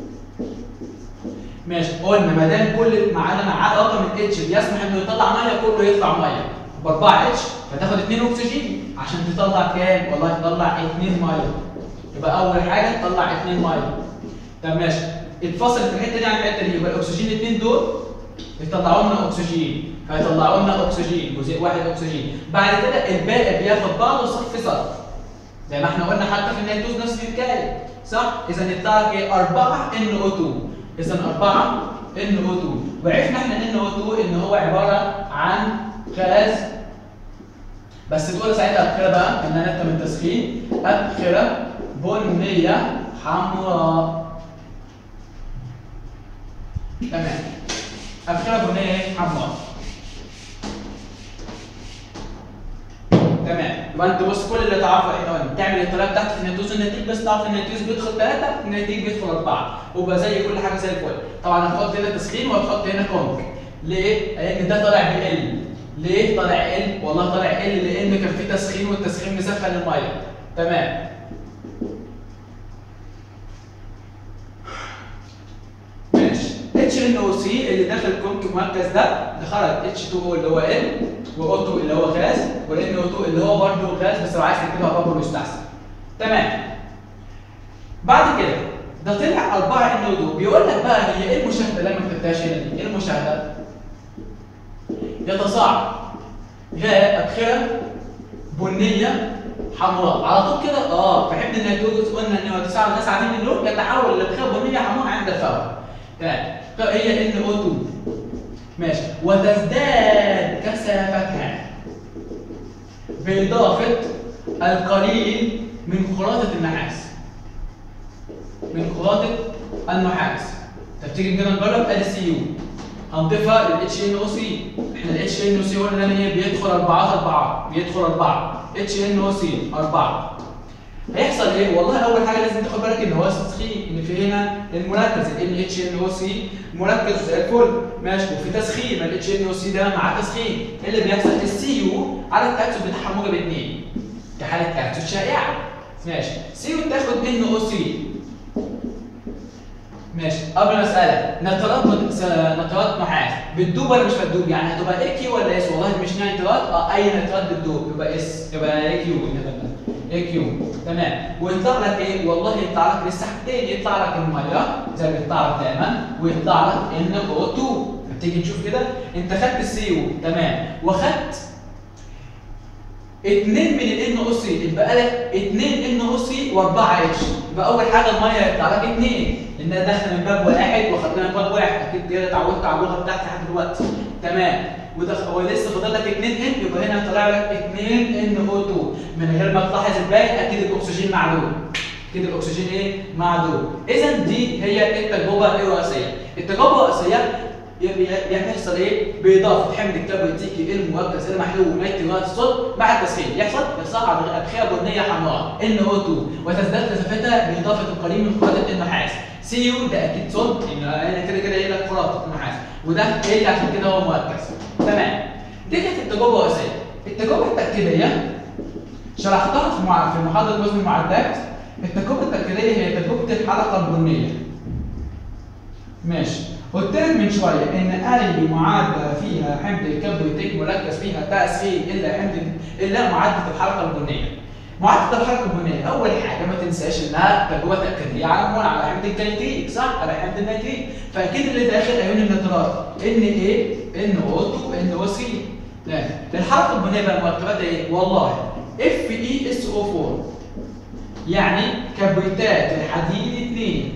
ماشي قلنا ما دام كل معانا معاه رقم الاتش بيسمح انه يطلع ميه كله يطلع ميه ب 4 اتش فتاخد 2 اكسجين عشان تطلع كام؟ والله تطلع 2 ميه يبقى اول حاجه تطلع 2 ميه طب ماشي اتفصلت الحته دي عن الحته دي يبقى الاكسجين الاثنين دول يطلعوا لنا اكسجين هيطلعوا لنا اكسجين جزيء واحد اكسجين بعد كده الباقي بياخد بعضه صف صف زي ما احنا قلنا حتى في النيتروز نفس الحكايه صح اذا يطلع لك ايه 4 ان او 2 اذا 4 ان او 2 وعرفنا احنا ان او 2 ان هو عباره عن غاز بس تقول ساعتها ابخره بقى ان انا من التسخين ابخره بنيه حمراء تمام ابخره بنيه ايه حمراء تمام يبقى انت بص كل اللي تعرفه احنا قلنا تعمل الطريقه بتاعتك في النيوتريز النتيج بس تعرف ان النيوتريز بيدخل ثلاثه النتيج بيدخل اربعه ويبقى زي كل حاجه زي الفل طبعا هتحط هنا تسخين وهتحط هنا كونك ليه؟ لان ده طالع بال ليه طالع ال؟ والله طالع ال لان كان في تسخين والتسخين مسخن الميه تمام ماشي اتش ان او سي اللي داخل الكونك مركز ده اللي خرج اتش 2 او اللي هو ال واو 2 اللي هو غاز والان او 2 اللي هو برضه غاز بس لو عايز تكتبها فابور يستحسن تمام بعد كده ده طلع 4 ان او 2 بيقول لك بقى هي ايه المشاهده اللي ما كتبتهاش هنا دي؟ ايه المشاهده؟ يتصاعد غاء ابخره بنيه حمراء على طول كده اه فحمد النيتروجين قلنا ان هو تساعد الناس عارفين اللون يتحول لابخره بنيه حمراء عند الفور تمام هي ان او 2 ماشي وتزداد كثافتها بإضافة القليل من خلاطة النحاس من خلاطة النحاس طب تيجي كده نجرب ادي سي يو هنضيفها للاتش ان او سي احنا الاتش ان او سي قلنا ان هي بيدخل اربعات اربعه بيدخل اربعه اتش ان او سي اربعه هيحصل ايه؟ والله اول حاجه لازم تاخد بالك ان هو تسخين ان في هنا المركز ال اتش ان او سي مركز زي الفل ماشي وفي تسخين ال اتش ان او سي ده مع تسخين ايه اللي بيحصل؟ السي يو على التاكسود بتاعها موجب 2 كحاله تاكسود شائعه ماششي سي يو تاخد ان او سي ماشي قبل ما اسالك نترات نترات نحاس بتدوب ولا مش بتدوب يعني هتبقى اي كيو ولا اس والله مش نيترات اه اي نترات بتدوب يبقى اس يبقى اي كيو اي كيو تمام ويطلع لك ايه والله يطلع لك لسه حاجتين يطلع لك الميه زي ما بيطلع لك دايما ويطلع لك ان او 2 فتيجي نشوف كده انت خدت السي يو تمام وخدت اتنين من الان او سي يبقى لك اتنين ان او سي واربعه اتش يبقى اول حاجه الميه يطلع لك اتنين لانها داخله من باب واحد واخدنا من باب واحد اكيد كده اتعودت على اللغه بتاعتي لحد دلوقتي تمام ودخ... ولسه فاضل لك اتنين ان يبقى هنا طلع لك اتنين ان او 2 من غير ما تلاحظ الباقي اكيد الاكسجين معدوم كده الاكسجين ايه معدوم اذا دي هي التجربه الرئيسيه التجربه الرئيسيه بيحصل ايه؟ بإضافة حمض الكبريتيكي المركز المحلول نيترات الصلب مع التسخين، يحصل يصعد أبخرة بنية حمراء NO2 وتزداد كثافتها بإضافة القليل من خلاطة النحاس. سي يو ده أكيد صلب أنا كده كده قايل لك خلاطة النحاس، وده إيه عشان كده هو مركز. تمام. دي كانت التجربة الرئيسية. التجربة التأكيدية شرحتها في مع... في محاضرة وزن المعدات. التجربة التأكيدية هي تجربة الحلقة البنية. ماشي. قلت لك من شويه ان اي معادله فيها حمض الكبريتيك مركز فيها تسخين الا حمض الا معادله الحلقه البنيه. معادله الحلقه البنيه اول حاجه ما تنساش انها تجربه تاكيديه على على حمض الكنيتريك صح؟ على حمض النيتريك فاكيد اللي داخل ايون النيترات ان ايه؟ ان او 2 ان او سي. الحلقه البنيه بقى مركباتها ايه؟ والله اف اي اس او 4 يعني كبريتات الحديد 2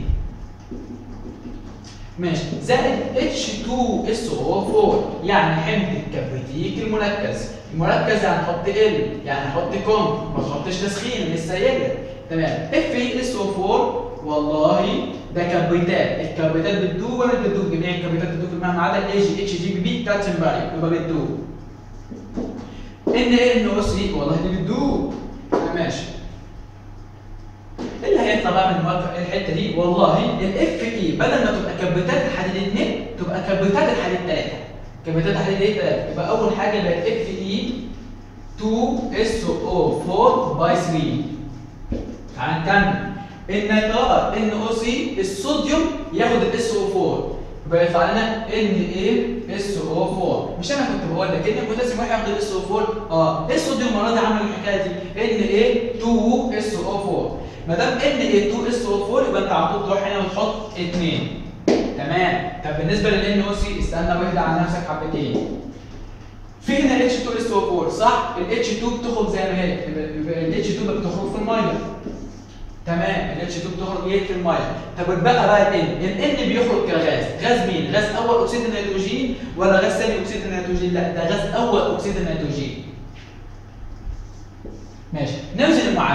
ماشي زائد H2SO4 يعني حمض الكبريتيك المركز المركز يعني نحط ال يعني نحط كوم ما تحطش تسخين لسه قايل تمام FeSO4 والله ده كبريتات الكبريتات بتدوب ولا بتدوب جميع الكبريتات بتدوب في الماء ما عدا الاي جي اتش جي بي بي كالسيوم باي يبقى بتدوب ان ان او سي والله دي بتدوب ماشي ايه اللي هيطلع بقى من الحته دي والله الاف اي بدل ما تبقى كبريتات الحديد 2 تبقى كبريتات الحديد 3 كبريتات الحديد ايه 3 يبقى اول حاجه بقت اف اي 2 اس او 4 باي 3 تعال نكمل النيترات ان او سي الصوديوم ياخد الاس او 4 يبقى يطلع لنا ان ايه اس او 4 مش انا كنت بقول لك ان البوتاسيوم واحد ياخد الاس او 4 اه الصوديوم المره دي عمل الحكايه دي ان ايه 2 اس او 4 ما دام ان اي 2 اس او 4 يبقى انت على طول تروح هنا وتحط 2 تمام طب بالنسبه للان او سي استنى واهدى على نفسك حبتين في هنا اتش 2 اس او 4 صح الاتش 2 بتخرج زي ما هي الاتش 2 بتخرج في الميه تمام الاتش 2 بتخرج ايه في الميه طب اتبقى بقى الان الان بيخرج كغاز غاز مين غاز اول اكسيد النيتروجين ولا غاز ثاني اكسيد النيتروجين لا ده غاز اول اكسيد النيتروجين ماشي نوزن المعادله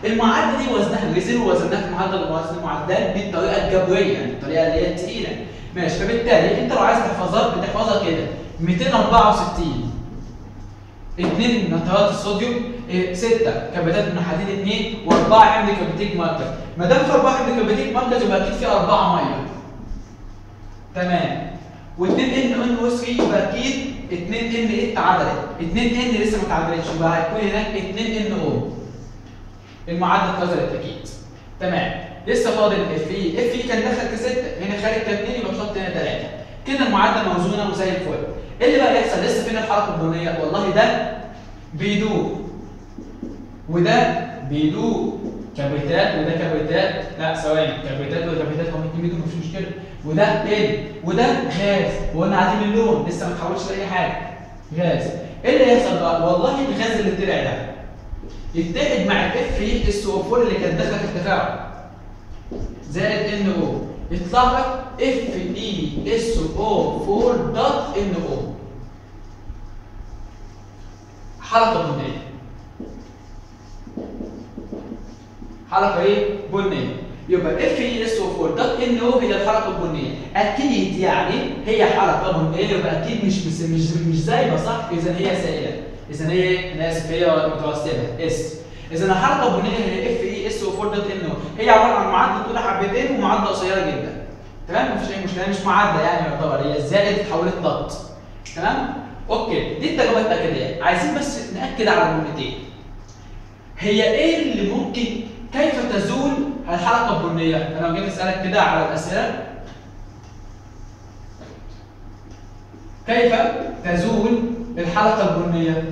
المعادله دي وزنها نزل ووزناها في معدل وزن المعدات بالطريقه الجبريه يعني الطريقه اللي هي الثقيله ماشي فبالتالي انت لو عايز تحفظها بتحفظها كده 264 اثنين نترات الصوديوم إيه، ستة كبريتات من حديد اثنين واربعة حمض كبريتيك مركز ما دام في اربعة حمض كبريتيك مركز يبقى اكيد في اربعة مية تمام واثنين ان ان او 3 يبقى اكيد اثنين ان ايه اتعدلت اثنين ان لسه ما اتعدلتش يبقى هيكون هناك اثنين ان او المعادله اتغيرت اكيد تمام لسه فاضل اف اي اف اي كان دخل كستة هنا خارج كاتنين يبقى تحط هنا ثلاثة كده المعادله موزونه وزي الفل ايه اللي بقى يحصل لسه فين الحركه البنيه والله ده بيدوب وده بيدوب كبريتات وده كبريتات لا ثواني كبريتات وده كبريتات هم الاثنين بيدوبوا مفيش مشكله وده ال وده غاز وقلنا عادي اللون لسه ما اتحولش لاي حاجه غاز ايه اللي هيحصل بقى والله الغاز اللي طلع ده يتحد مع الاف اي اس او 4 اللي كانت داخله في التفاعل زائد ان او يطلع لك اف اي اس او 4 دوت ان او حلقه بنيه حلقه ايه بنيه يبقى اف اي اس او 4 دوت ان او هي الحلقه البنيه اكيد يعني هي حلقه بنيه يبقى اكيد مش مش مش, مش زايبه صح اذا هي سائله اذا هي انا اسف هي متوسطه اس اذا الحلقه البنيه هي اف اي اس او 4 دوت ان او هي عباره عن معادله طولها حبتين ومعادله قصيره جدا تمام مفيش اي مشكله مش معادله يعني يعتبر هي زائد اتحولت ضغط تمام اوكي دي التجربه التاكيديه عايزين بس ناكد على جملتين هي ايه اللي ممكن كيف تزول الحلقه البنيه انا لو جيت اسالك كده على الاسئله كيف تزول الحلقه البنيه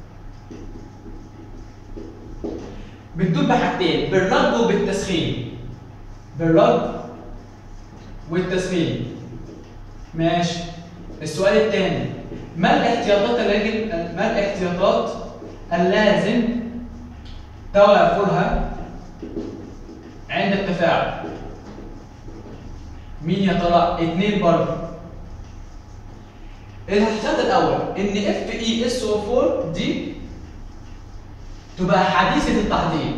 بتدوب بحاجتين بالرد وبالتسخين بالرد والتسخين ماشي السؤال الثاني ما الاحتياطات اللازم ما الاحتياطات اللازم توافرها عند التفاعل مين يا ترى اثنين برضه الاحتياط الاول ان اف اي اس او 4 دي تبقى حديثه التحضير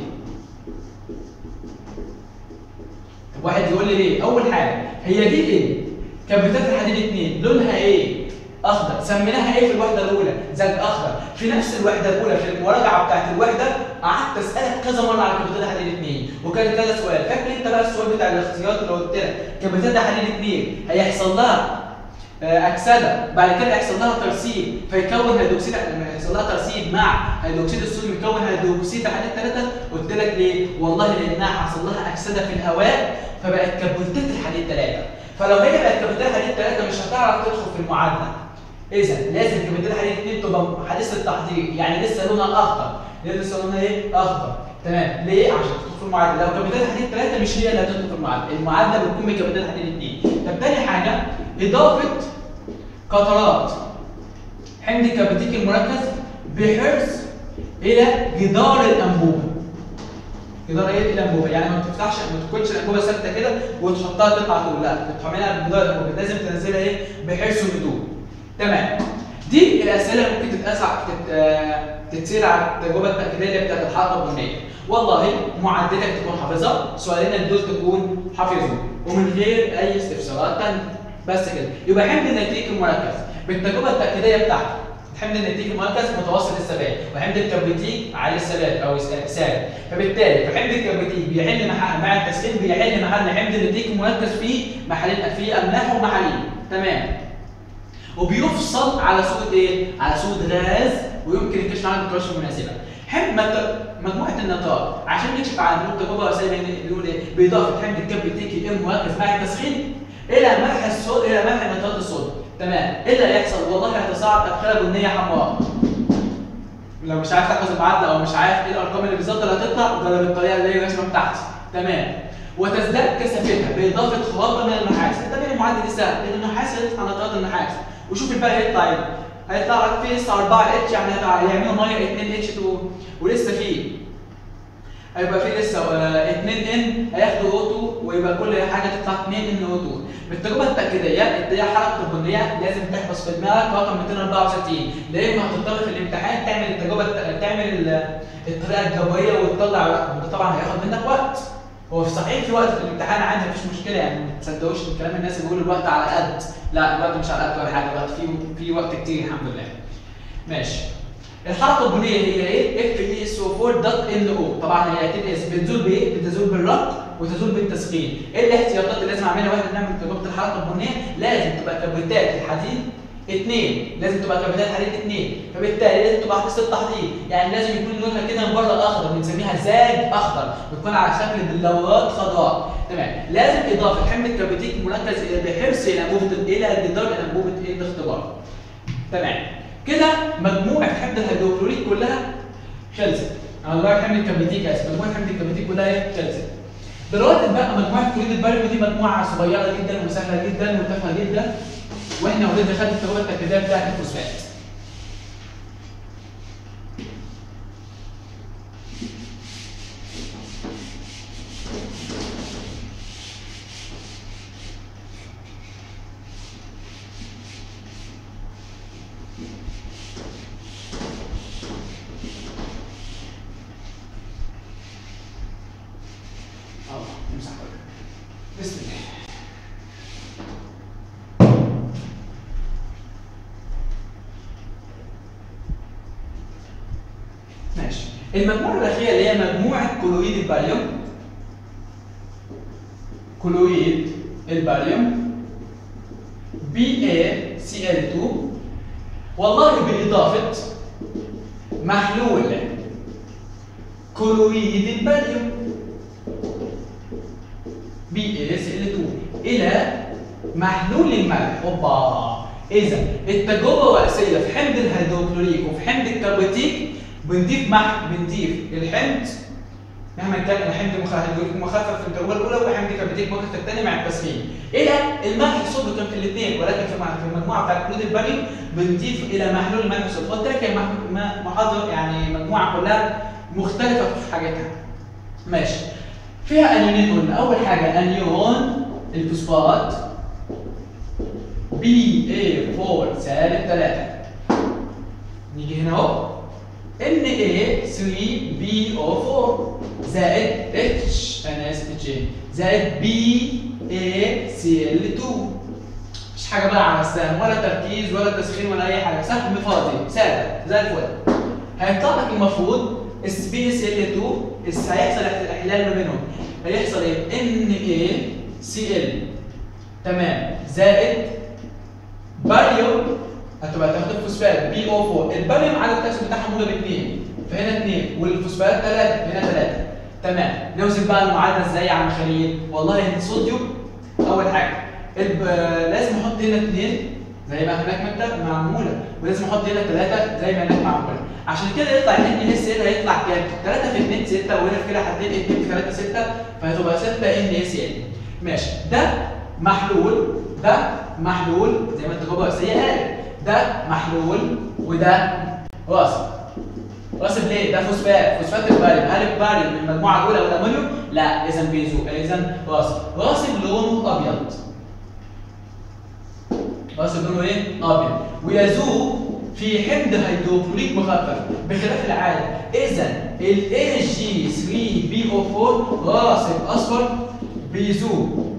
طب واحد يقول لي ليه اول حاجه هي دي ايه كبريتات الحديد 2 لونها ايه اخضر سميناها ايه في الوحده الاولى زج اخضر في نفس الوحده الاولى في المراجعه بتاعت الوحده قعدت اسالك كذا مره على كبريتات الحديد 2 وكان كذا سؤال فاكر انت بقى السؤال بتاع الاختيارات اللي قلت لك كبريتات الحديد 2 هيحصل لها اكسده بعد كده يحصل لها ترسيب فيكون هيدروكسيد يحصل لها ترسيب مع هيدروكسيد الصوديوم يكون هيدروكسيد الحديد 3 قلت لك ليه؟ والله لانها حصل لها اكسده في الهواء فبقت كبريتات الحديد 3 فلو هي بقت كبريتات الحديد 3 مش هتعرف تدخل في المعادله اذا لازم كبريتات الحديد 2 تبقى حديثه التحضير يعني لسه لونها اخضر لسه لونها ايه؟ اخضر تمام ليه؟ عشان تدخل في المعادله لو كبريتات الحديد 3 مش هي اللي هتدخل في المعادله المعادله بتكون بكبريتات الحديد 2 طب تاني حاجه اضافه قطرات حمض الكبريتيك المركز بحرص الى جدار الانبوبه جدار ايه الانبوبه يعني ما تفتحش ما تكونش الانبوبه ثابته كده وتحطها تطلع طول لا تحملها بجدار الانبوبه لازم تنزلها ايه بحرص الهدوء تمام دي الاسئله اللي ممكن تتقاس تتسال على التجربه التاكيديه اللي بتاعت الحلقه البنيه والله معدتك تكون حافظها سؤالين دول تكون حافظهم ومن غير اي استفسارات ثانيه بس كده يبقى حمض النيتريك المركز بالتجربه التاكيديه بتاعته حمض النيتريك المركز متوسط الثبات وحمض الكبريتيك عالي الثبات او ثابت فبالتالي فحمض الكبريتيك بيحل محل مع التسخين بيحل محل حمض النيتريك المركز في محلين في املاح ومحاليل تمام وبيفصل على صوره ايه؟ على صوره غاز ويمكن الكشف عنه بالطريقه المناسبه. حمض مجموعه النتار عشان نكشف عن التجربه رسائل بنقول ايه؟ باضافه حمض الكبريتيك ام مركز مع التسخين الى ملح الصود الى ملح نترات الصوديوم تمام ايه اللي هيحصل والله هيتصاعد ابخره بنيه حمراء لو مش عارف تحفظ المعادله او مش عارف ايه الارقام اللي بالظبط اللي هتطلع جرب الطريقه اللي هي الرسمه بتاعتي تمام وتزداد كثافتها باضافه خواطر من النحاس انت بين المعادله دي سهل لان النحاس هيطلع نترات النحاس وشوف الباقي هيطلع ايه هيطلع لك في لسه 4 اتش يعني هيعملوا ميه 2 اتش 2 ولسه في هيبقى في لسه 2 ان هياخدوا اوتو ويبقى كل حاجه تطلع 2 ان اوتو بالتجربه التاكيديه اديها حركه طبيه لازم تحفظ في دماغك رقم 264 لان هتضطر في الامتحان تعمل التجربه تعمل ال- الطريقه الجبريه وتطلع رقم وده طبعا هياخد منك وقت هو في صحيح في وقت في الامتحان عادي مفيش مشكله يعني ما تصدقوش كلام الناس اللي بيقولوا الوقت على قد لا الوقت مش على قد ولا حاجه الوقت في في وقت كتير الحمد لله ماشي الحركه البنيه هي ايه؟ اف اي اس او 4 دوت ان او طبعا هي هتدقس بتزول بايه؟ بتزول بالرق وتزول بالتسخين ايه الاحتياطات اللي لازم اعملها واحنا بنعمل تجربه الحركه البنيه؟ لازم تبقى كبريتات الحديد اثنين لازم تبقى كبريتات حديد اثنين فبالتالي لازم تبقى حديث التحضير يعني لازم يكون لونها كده من بره اخضر بنسميها زاج اخضر بتكون على شكل بلورات خضراء تمام لازم اضافه حمض الكبريتيك مركز الى بحرص الى انبوبه الى جدار انبوبه الاختبار تمام كده مجموعه حمض الهيدروكلوريك كلها خلصت انا بقى حمض الكبريتيك اسف مجموعه حمض الكبريتيك كلها ايه خلصت دلوقتي بقى مجموعه كلوريد الباريوم دي مجموعه صغيره جدا وسهله جدا وتافهه جدا واحنا اوريدي خدنا التجربه التركيزيه بتاعت الفوسفات الله نمسح وجهك. بسم الله ماشي المجموعة الأخيرة اللي هي مجموعة كلوريد الباريوم كلوريد الباريوم BaCl2 والله بإضافة محلول كلوريد الباريوم BaCl2 إلى محلول الملح اوبا اذا التجربه الرئيسيه في حمض الهيدروكلوريك وفي حمض الكربوتيك بنضيف مح بنضيف الحمض مهما كان الحمض الهيدروكلوريك مخفف في التجربه الاولى والحمض الكربوتيك مخفف في الثانيه مع التسخين الى الملح الصوديوم كان في الاثنين ولكن في مع- في المجموعه بتاعت كلود البري بنضيف الى محلول الملح الصوديوم قلت لك هي مح- م- محاضره يعني مجموعه كلها مختلفه في حاجاتها ماشي فيها انيونين قلنا اول حاجه انيون الفوسفات بي اي 4 سالب 3 نيجي هنا اهو ان اي 3 بي او 4 زائد اتش انا اسف اتش اي زائد بي اي سي ال 2 مش حاجه بقى على السهم ولا تركيز ولا تسخين ولا اي حاجه سهم فاضي ساده زي الفل هيطلع لك المفروض اس بي اس ال 2 اس هيحصل احلال ما بينهم هيحصل ايه ان اي سي ال تمام زائد باريوم هتبقى تاخد الفوسفات بي او 4 الباريوم عدد التكسر بتاعها موجب 2 فهنا 2 والفوسفات 3 هنا 3 تمام نوزن بقى المعادله ازاي يا عم خليل والله الصوديوم اول حاجه الب... لازم احط هنا 2 زي ما هناك ماده معموله ولازم احط هنا 3 زي ما هناك معموله عشان كده يطلع ان اس ال هيطلع كام 3 في 2 6 وهنا في كده هتلاقي 2 في 3 6 فهتبقى 6 ان اس ال ماشي ده محلول ده محلول زي ما التجربه الرئيسيه قالت ده محلول وده راسب راسب ليه؟ ده فوسفات فوسفات الباريوم هل الباريوم من المجموعه الاولى ولا الامونيوم؟ لا اذا بيزو اذا راسب راسب لونه ابيض راسب لونه ايه؟ ابيض ويذوب في حمض هيدروكلوريك مخفف بخلاف العاده اذا ال AG3BO4 راسب اصفر بيذوب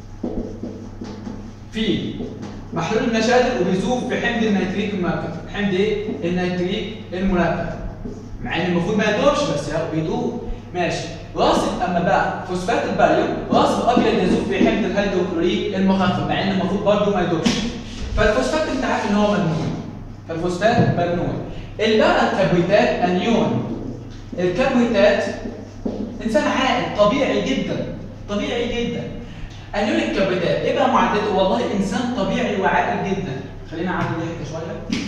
في محلول النشادر وبيذوب في حمض النيتريك المركب حمض ايه النيتريك المركب مع ان المفروض ما يدوبش بس هو بيدوب ماشي راسب اما بقى فوسفات الباريوم راسب ابيض يذوب في حمض الهيدروكلوريك المخفف مع ان المفروض برضه ما يدوبش فالفوسفات انت عارف ان هو مجنون فالفوسفات مجنون البقى الكبريتات انيون الكبريتات انسان عاقل طبيعي جدا طبيعي جدا انيون الكبريتات ايه بقى معدته والله انسان طبيعي وعاقل جدا خلينا نعدل دي حته شويه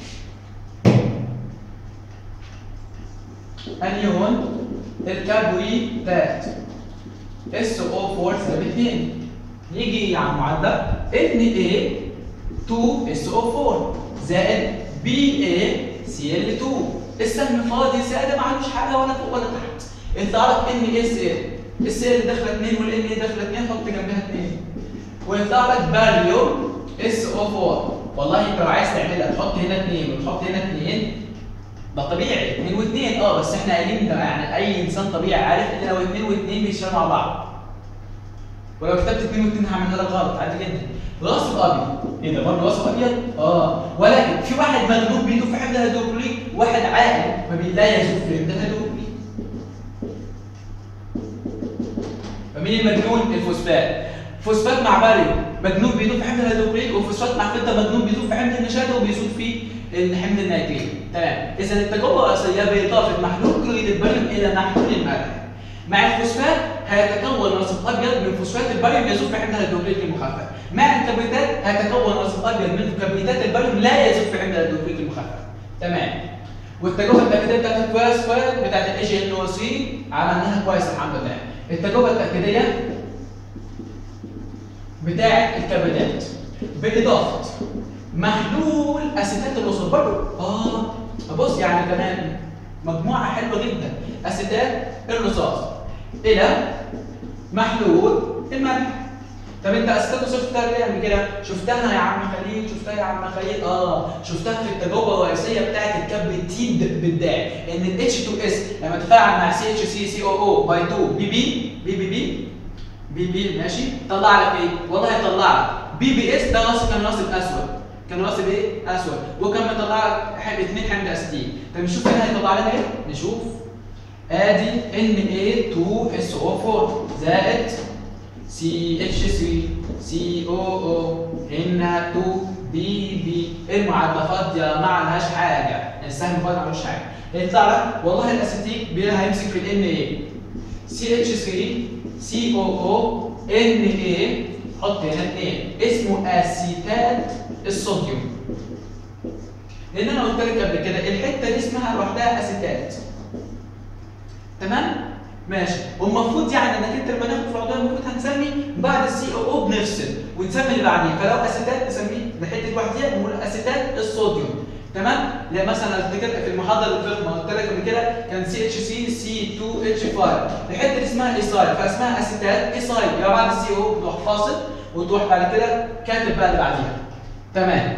انيون الكبريتات اس او 4 سالب 2 يجي على المعدل ان اي 2 اس او 4 زائد بي اي سي ال 2 السهم فاضي ساده ما عندوش حاجه ولا فوق ولا تحت يطلع لك ان اس ال اس ال داخله 2 والان اي داخله 2 حط جنبها 2 ويطلع لك فاليو اس او 4 والله انت لو عايز تعملها تحط هنا 2 وتحط هنا 2 ده طبيعي 2 و2 اه بس احنا قايلين ده يعني اي انسان طبيعي عارف ان لو 2 و2 بيشتغلوا مع بعض ولو كتبت 2 و2 هعملها لك غلط عادي جدا غصب ابيض ايه ده برضه غصب ابيض اه ولكن في واحد مغلوب بيده في حمض الهيدروكلوريك واحد عاقل ما بي- لا يزول في حمض الهيدروكلوريك فمين المجنون الفوسفات فوسفات مع باريو مجنون بيدوب في حمض الهيدروكلوريك وفوسفات مع فلتا مجنون بيدوب في حمض النشاده وبيزول في حمض النيتريك تمام اذا التجربه الرئيسيه باضافه محلول كلوريد الباريوم الى محلول الملح مع الفوسفات هيتكون رصيد ابيض من فوسفات الباريوم يذوب في حمض الهيدروكلوريك المخفف مع الكبريتات هيتكون رصيد ابيض من كبريتات الباريوم لا يذوب في حمض الهيدروكلوريك المخفف تمام والتجربه التاكيديه بتاعت الكويس كويس بتاعت الاي جي ان او سي عملناها كويس الحمد لله التجربه التاكيديه بتاعت الكبريتات باضافه محلول اسيتات الوصول برضه اه بص يعني كمان مجموعه حلوه جدا اسيتات الرصاص الى محلول الملح طب انت اسيتات الرصاص شفتها ليه قبل كده؟ شفتها يا عم خليل شفتها يا عم خليل اه شفتها في التجربه الرئيسيه بتاعت الكبريتيد بالداع ان ال H2S لما تفاعل مع CH3COO باي 2 بي بي بي بي بي بي بي ماشي طلع لك ايه؟ والله هيطلع لك بي بي اس ده راسب كان راسب اسود كان راسب ايه؟ اسود وكان مطلع لك حمض اثنين حمض اسيتين طب نشوف هنا هيطلع لنا ايه؟ نشوف ادي Na2SO4 زائد CH3 COO هنا 2 بي بي المعادله فاضيه ما عليهاش حاجه السهم فاضي ما عليهوش حاجه هيطلع لك والله الاسيتيك بي- هيمسك في ال Na CH3 COO Na حط هنا اثنين اسمه اسيتات الصوديوم لان انا قلت لك قبل كده الحته دي اسمها لوحدها اسيتات تمام ماشي والمفروض يعني انك انت لما ناخد في العضويه المفروض هنسمي بعد السي او او بنفصل ونسمي اللي بعديه فلو اسيتات نسميه لحته لوحديها نقول اسيتات الصوديوم تمام لا مثلا افتكر في المحاضره اللي فاتت ما قلت لك قبل كده كان سي اتش سي سي 2 اتش 5 الحته دي اسمها ايسايل فاسمها اسيتات ايسايل يبقى بعد السي او تروح فاصل وتروح بعد كده كاتب بقى اللي بعديها تمام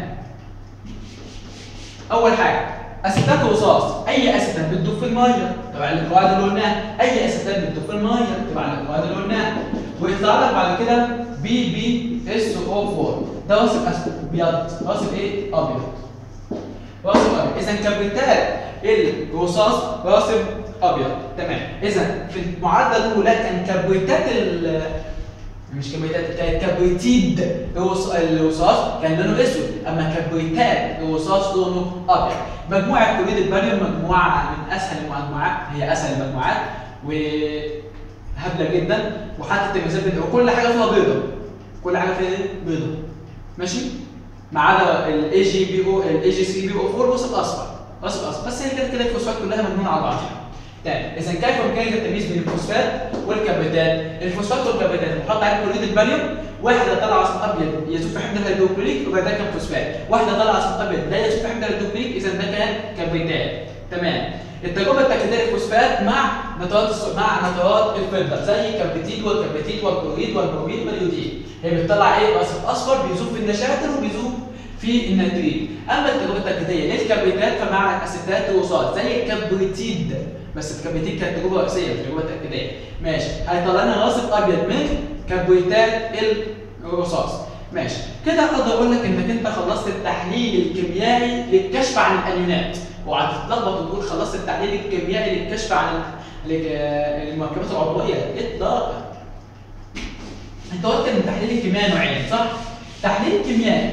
اول حاجه اسيتات رصاص اي اسيتات بتدوب في الميه تبع القواعد اللي قلناها اي اسيتات بتدوب في الميه تبع القواعد اللي قلناها ويطلع لك بعد كده بي بي اس او 4 ده راسب اسود ابيض راسب ايه ابيض راسب ابيض اذا كبريتات الرصاص راسب ابيض تمام اذا في المعادله الاولى كان كبريتات ال مش كبريتات كانت كبريتيد الرص- الرصاص كان لونه اسود اما كبريتات الرصاص لونه ابيض مجموعه كلوريد الباريوم مجموعه من اسهل المجموعات هي اسهل المجموعات وهبله جدا وحتى التمييزات بتاعتها وكل حاجه فيها بيضه كل حاجه فيها إيه؟ بيضه ماشي ما عدا الاي جي بي او الاي جي سي بي او 4 وسط اصفر وسط اصفر بس هي كده كده الفوسفات كلها مجنونه على بعضها تمام اذا كيف يمكنك التمييز بين الفوسفات والكبريتات الفوسفات والكبريتات بنحط عليه كلوريد الباريوم واحده طالعه عصب ابيض يذوب في حمض الهيدروكلوريك يبقى ده كان فوسفات واحده طالعه عصب ابيض لا يذوب في حمض الهيدروكلوريك اذا ده كان كبريتات تمام التجربه التاكيديه للفوسفات مع نترات الص- مع نترات الفضه زي الكبريتيد والكبريتيد والكلوريد والبروميد واليودين هي بتطلع ايه رصيد اصفر بيذوب في النشاتر وبيذوب في النيتريت اما التجربه التاكيديه للكبريتات فمع اسيتات الوصال زي الكبريتيد بس الكبريتيد كانت تجربه رئيسيه في التجربه التاكيديه ماشي هيطلع لنا رصيد ابيض من كبريتات الرصاص ماشي كده اقدر اقول لك انك انت خلصت التحليل الكيميائي للكشف عن الانيونات وهتتلخبط وتقول خلصت التحليل الكيميائي للكشف عن لك- المركبات العضويه اطلاقا انت قلت ان التحليل الكيميائي نوعين صح؟ تحليل كيميائي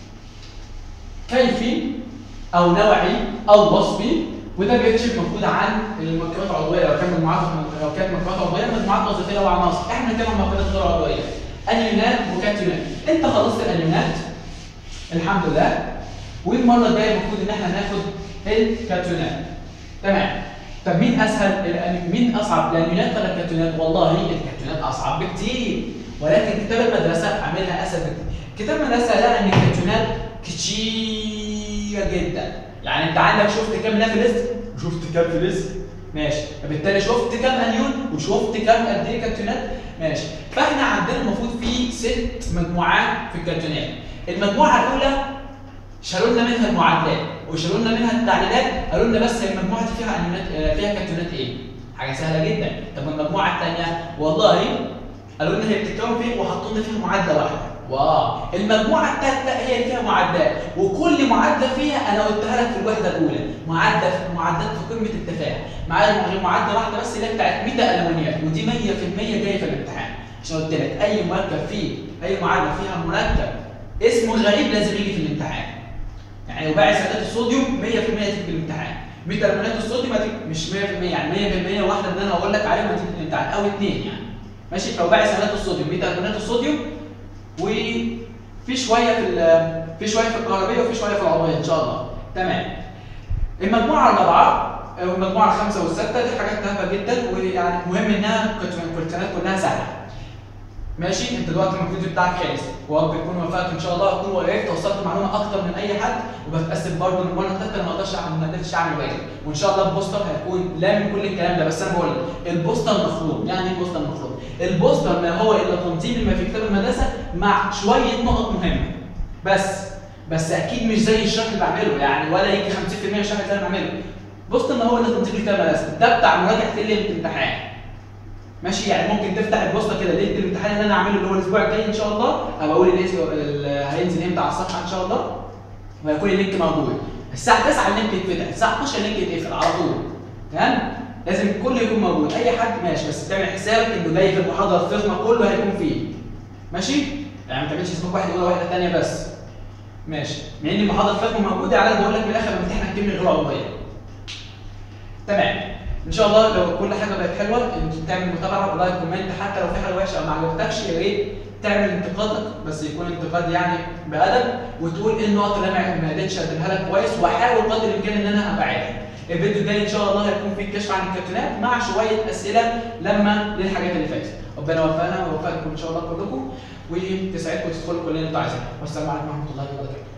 كيفي او نوعي او وصفي وده بيكشف المفروض عن المركبات العضويه لو كان مجموعات لو كانت مركبات عضويه مجموعات وظيفيه وعناصر احنا بنتكلم عن مركبات غير عضويه انيونات وكاتيونات انت خلصت الانيونات الحمد لله والمره الجايه المفروض ان احنا ناخد الكاتيونات تمام طب مين اسهل الأن- مين اصعب الانيونات ولا الكاتيونات والله الكاتيونات اصعب بكتير ولكن كتاب المدرسه عاملها اسهل بكتير كتاب المدرسه لقى ان الكاتيونات كتيره جدا يعني انت عندك شفت كام لافلز شفت كام فلز ماشي فبالتالي شفت كام انيون وشفت كام قد ايه كرتونات ماشي فاحنا عندنا المفروض في ست مجموعات في الكرتونات المجموعه الاولى شالوا لنا منها المعادلات وشالوا لنا منها التعليلات قالوا لنا بس المجموعه دي فيها انيونات آه، فيها كرتونات ايه حاجه سهله جدا طب المجموعه الثانيه والله قالوا لنا هي بتتكون فيه وحطوا لنا فيها معادله واحده واو المجموعه الثالثه هي اللي فيها معادلات وكل معادله فيها انا قلتها لك في الوحده الاولى معادله في معادلات في قمه التفاهه معايا غير معادله واحده بس اللي هي بتاعت ميتا الومنيات ودي 100% جايه في الامتحان عشان قلت لك اي مركب فيه اي معادله فيها مركب اسمه غريب لازم يجي في الامتحان يعني وباقي سادات الصوديوم 100% تيجي في الامتحان ميتا الومنيات الصوديوم هتيجي- مش 100% يعني 100% واحده اللي انا هقول لك عليهم هتيجي في الامتحان او اثنين يعني ماشي فوباعي سادات الصوديوم ميتا الومنيات الصوديوم وفي شويه في ال- في شويه في الكهربيه وفي شويه في العضويه ان شاء الله تمام المجموعه الرابعه والمجموعه الخامسه والسادسه دي حاجات تافهه جدا ويعني مهم انها الكويشنات كلها سهله ماشي انت دلوقتي الفيديو بتاعك خلص ورب يكون وفقك ان شاء الله اكون وقفت وصلت معلومه اكتر من اي حد وبتاسف برضه ان المره الثالثه انا ما اقدرش اعمل ما قدرتش اعمل واجب وان شاء الله البوستر هيكون لامم كل الكلام ده بس انا بقول لك البوستر مفروض يعني ايه البوستر مفروض؟ البوستر ما هو الا تنظيم ما في كتاب المدرسه مع شويه نقط مهمه بس بس اكيد مش زي الشرح اللي بعمله يعني ولا يجي 50% من الشرح اللي انا بعمله بوستر ما هو الا تنظيم كتاب المدرسه ده بتاع مراجعه ليله الامتحان ماشي يعني ممكن تفتح البوسطه كده ليله الامتحان اللي انا هعمله اللي هو الاسبوع الجاي ان شاء الله ابقى اقول الاسم ال- هينزل امتى على الصفحه ان شاء الله وهيكون اللينك موجود الساعه 9 اللينك يتفتح الساعه 12 اللينك يتقفل على طول تمام لازم الكل يكون موجود اي حد ماشي بس تعمل حسابك انه جاي في المحاضره الفخمه كله هيكون فيه ماشي يعني ما تعملش اسمك واحد يقول واحده ثانيه بس ماشي مع ان المحاضره الفخمه موجوده يعني انا بقول لك من الاخر بامتحانك كلمه غير عضويه تمام ان شاء الله لو كل حاجه بقت حلوه انت تعمل متابعه ولايك كومنت حتى لو في حاجه وحشه او ما عجبتكش يا ريت تعمل انتقادك بس يكون انتقاد يعني بادب وتقول ايه النقط اللي انا ما قدرتش اقدمها لك كويس واحاول قدر الامكان ان انا ابعدها الفيديو الجاي ان شاء الله هيكون فيه كشف عن الكرتونات مع شويه اسئله لما للحاجات اللي فاتت ربنا يوفقنا ويوفقكم ان شاء الله كلكم وتسعدكم وتدخلوا كل اللي انتوا عايزينه والسلام عليكم ورحمه الله وبركاته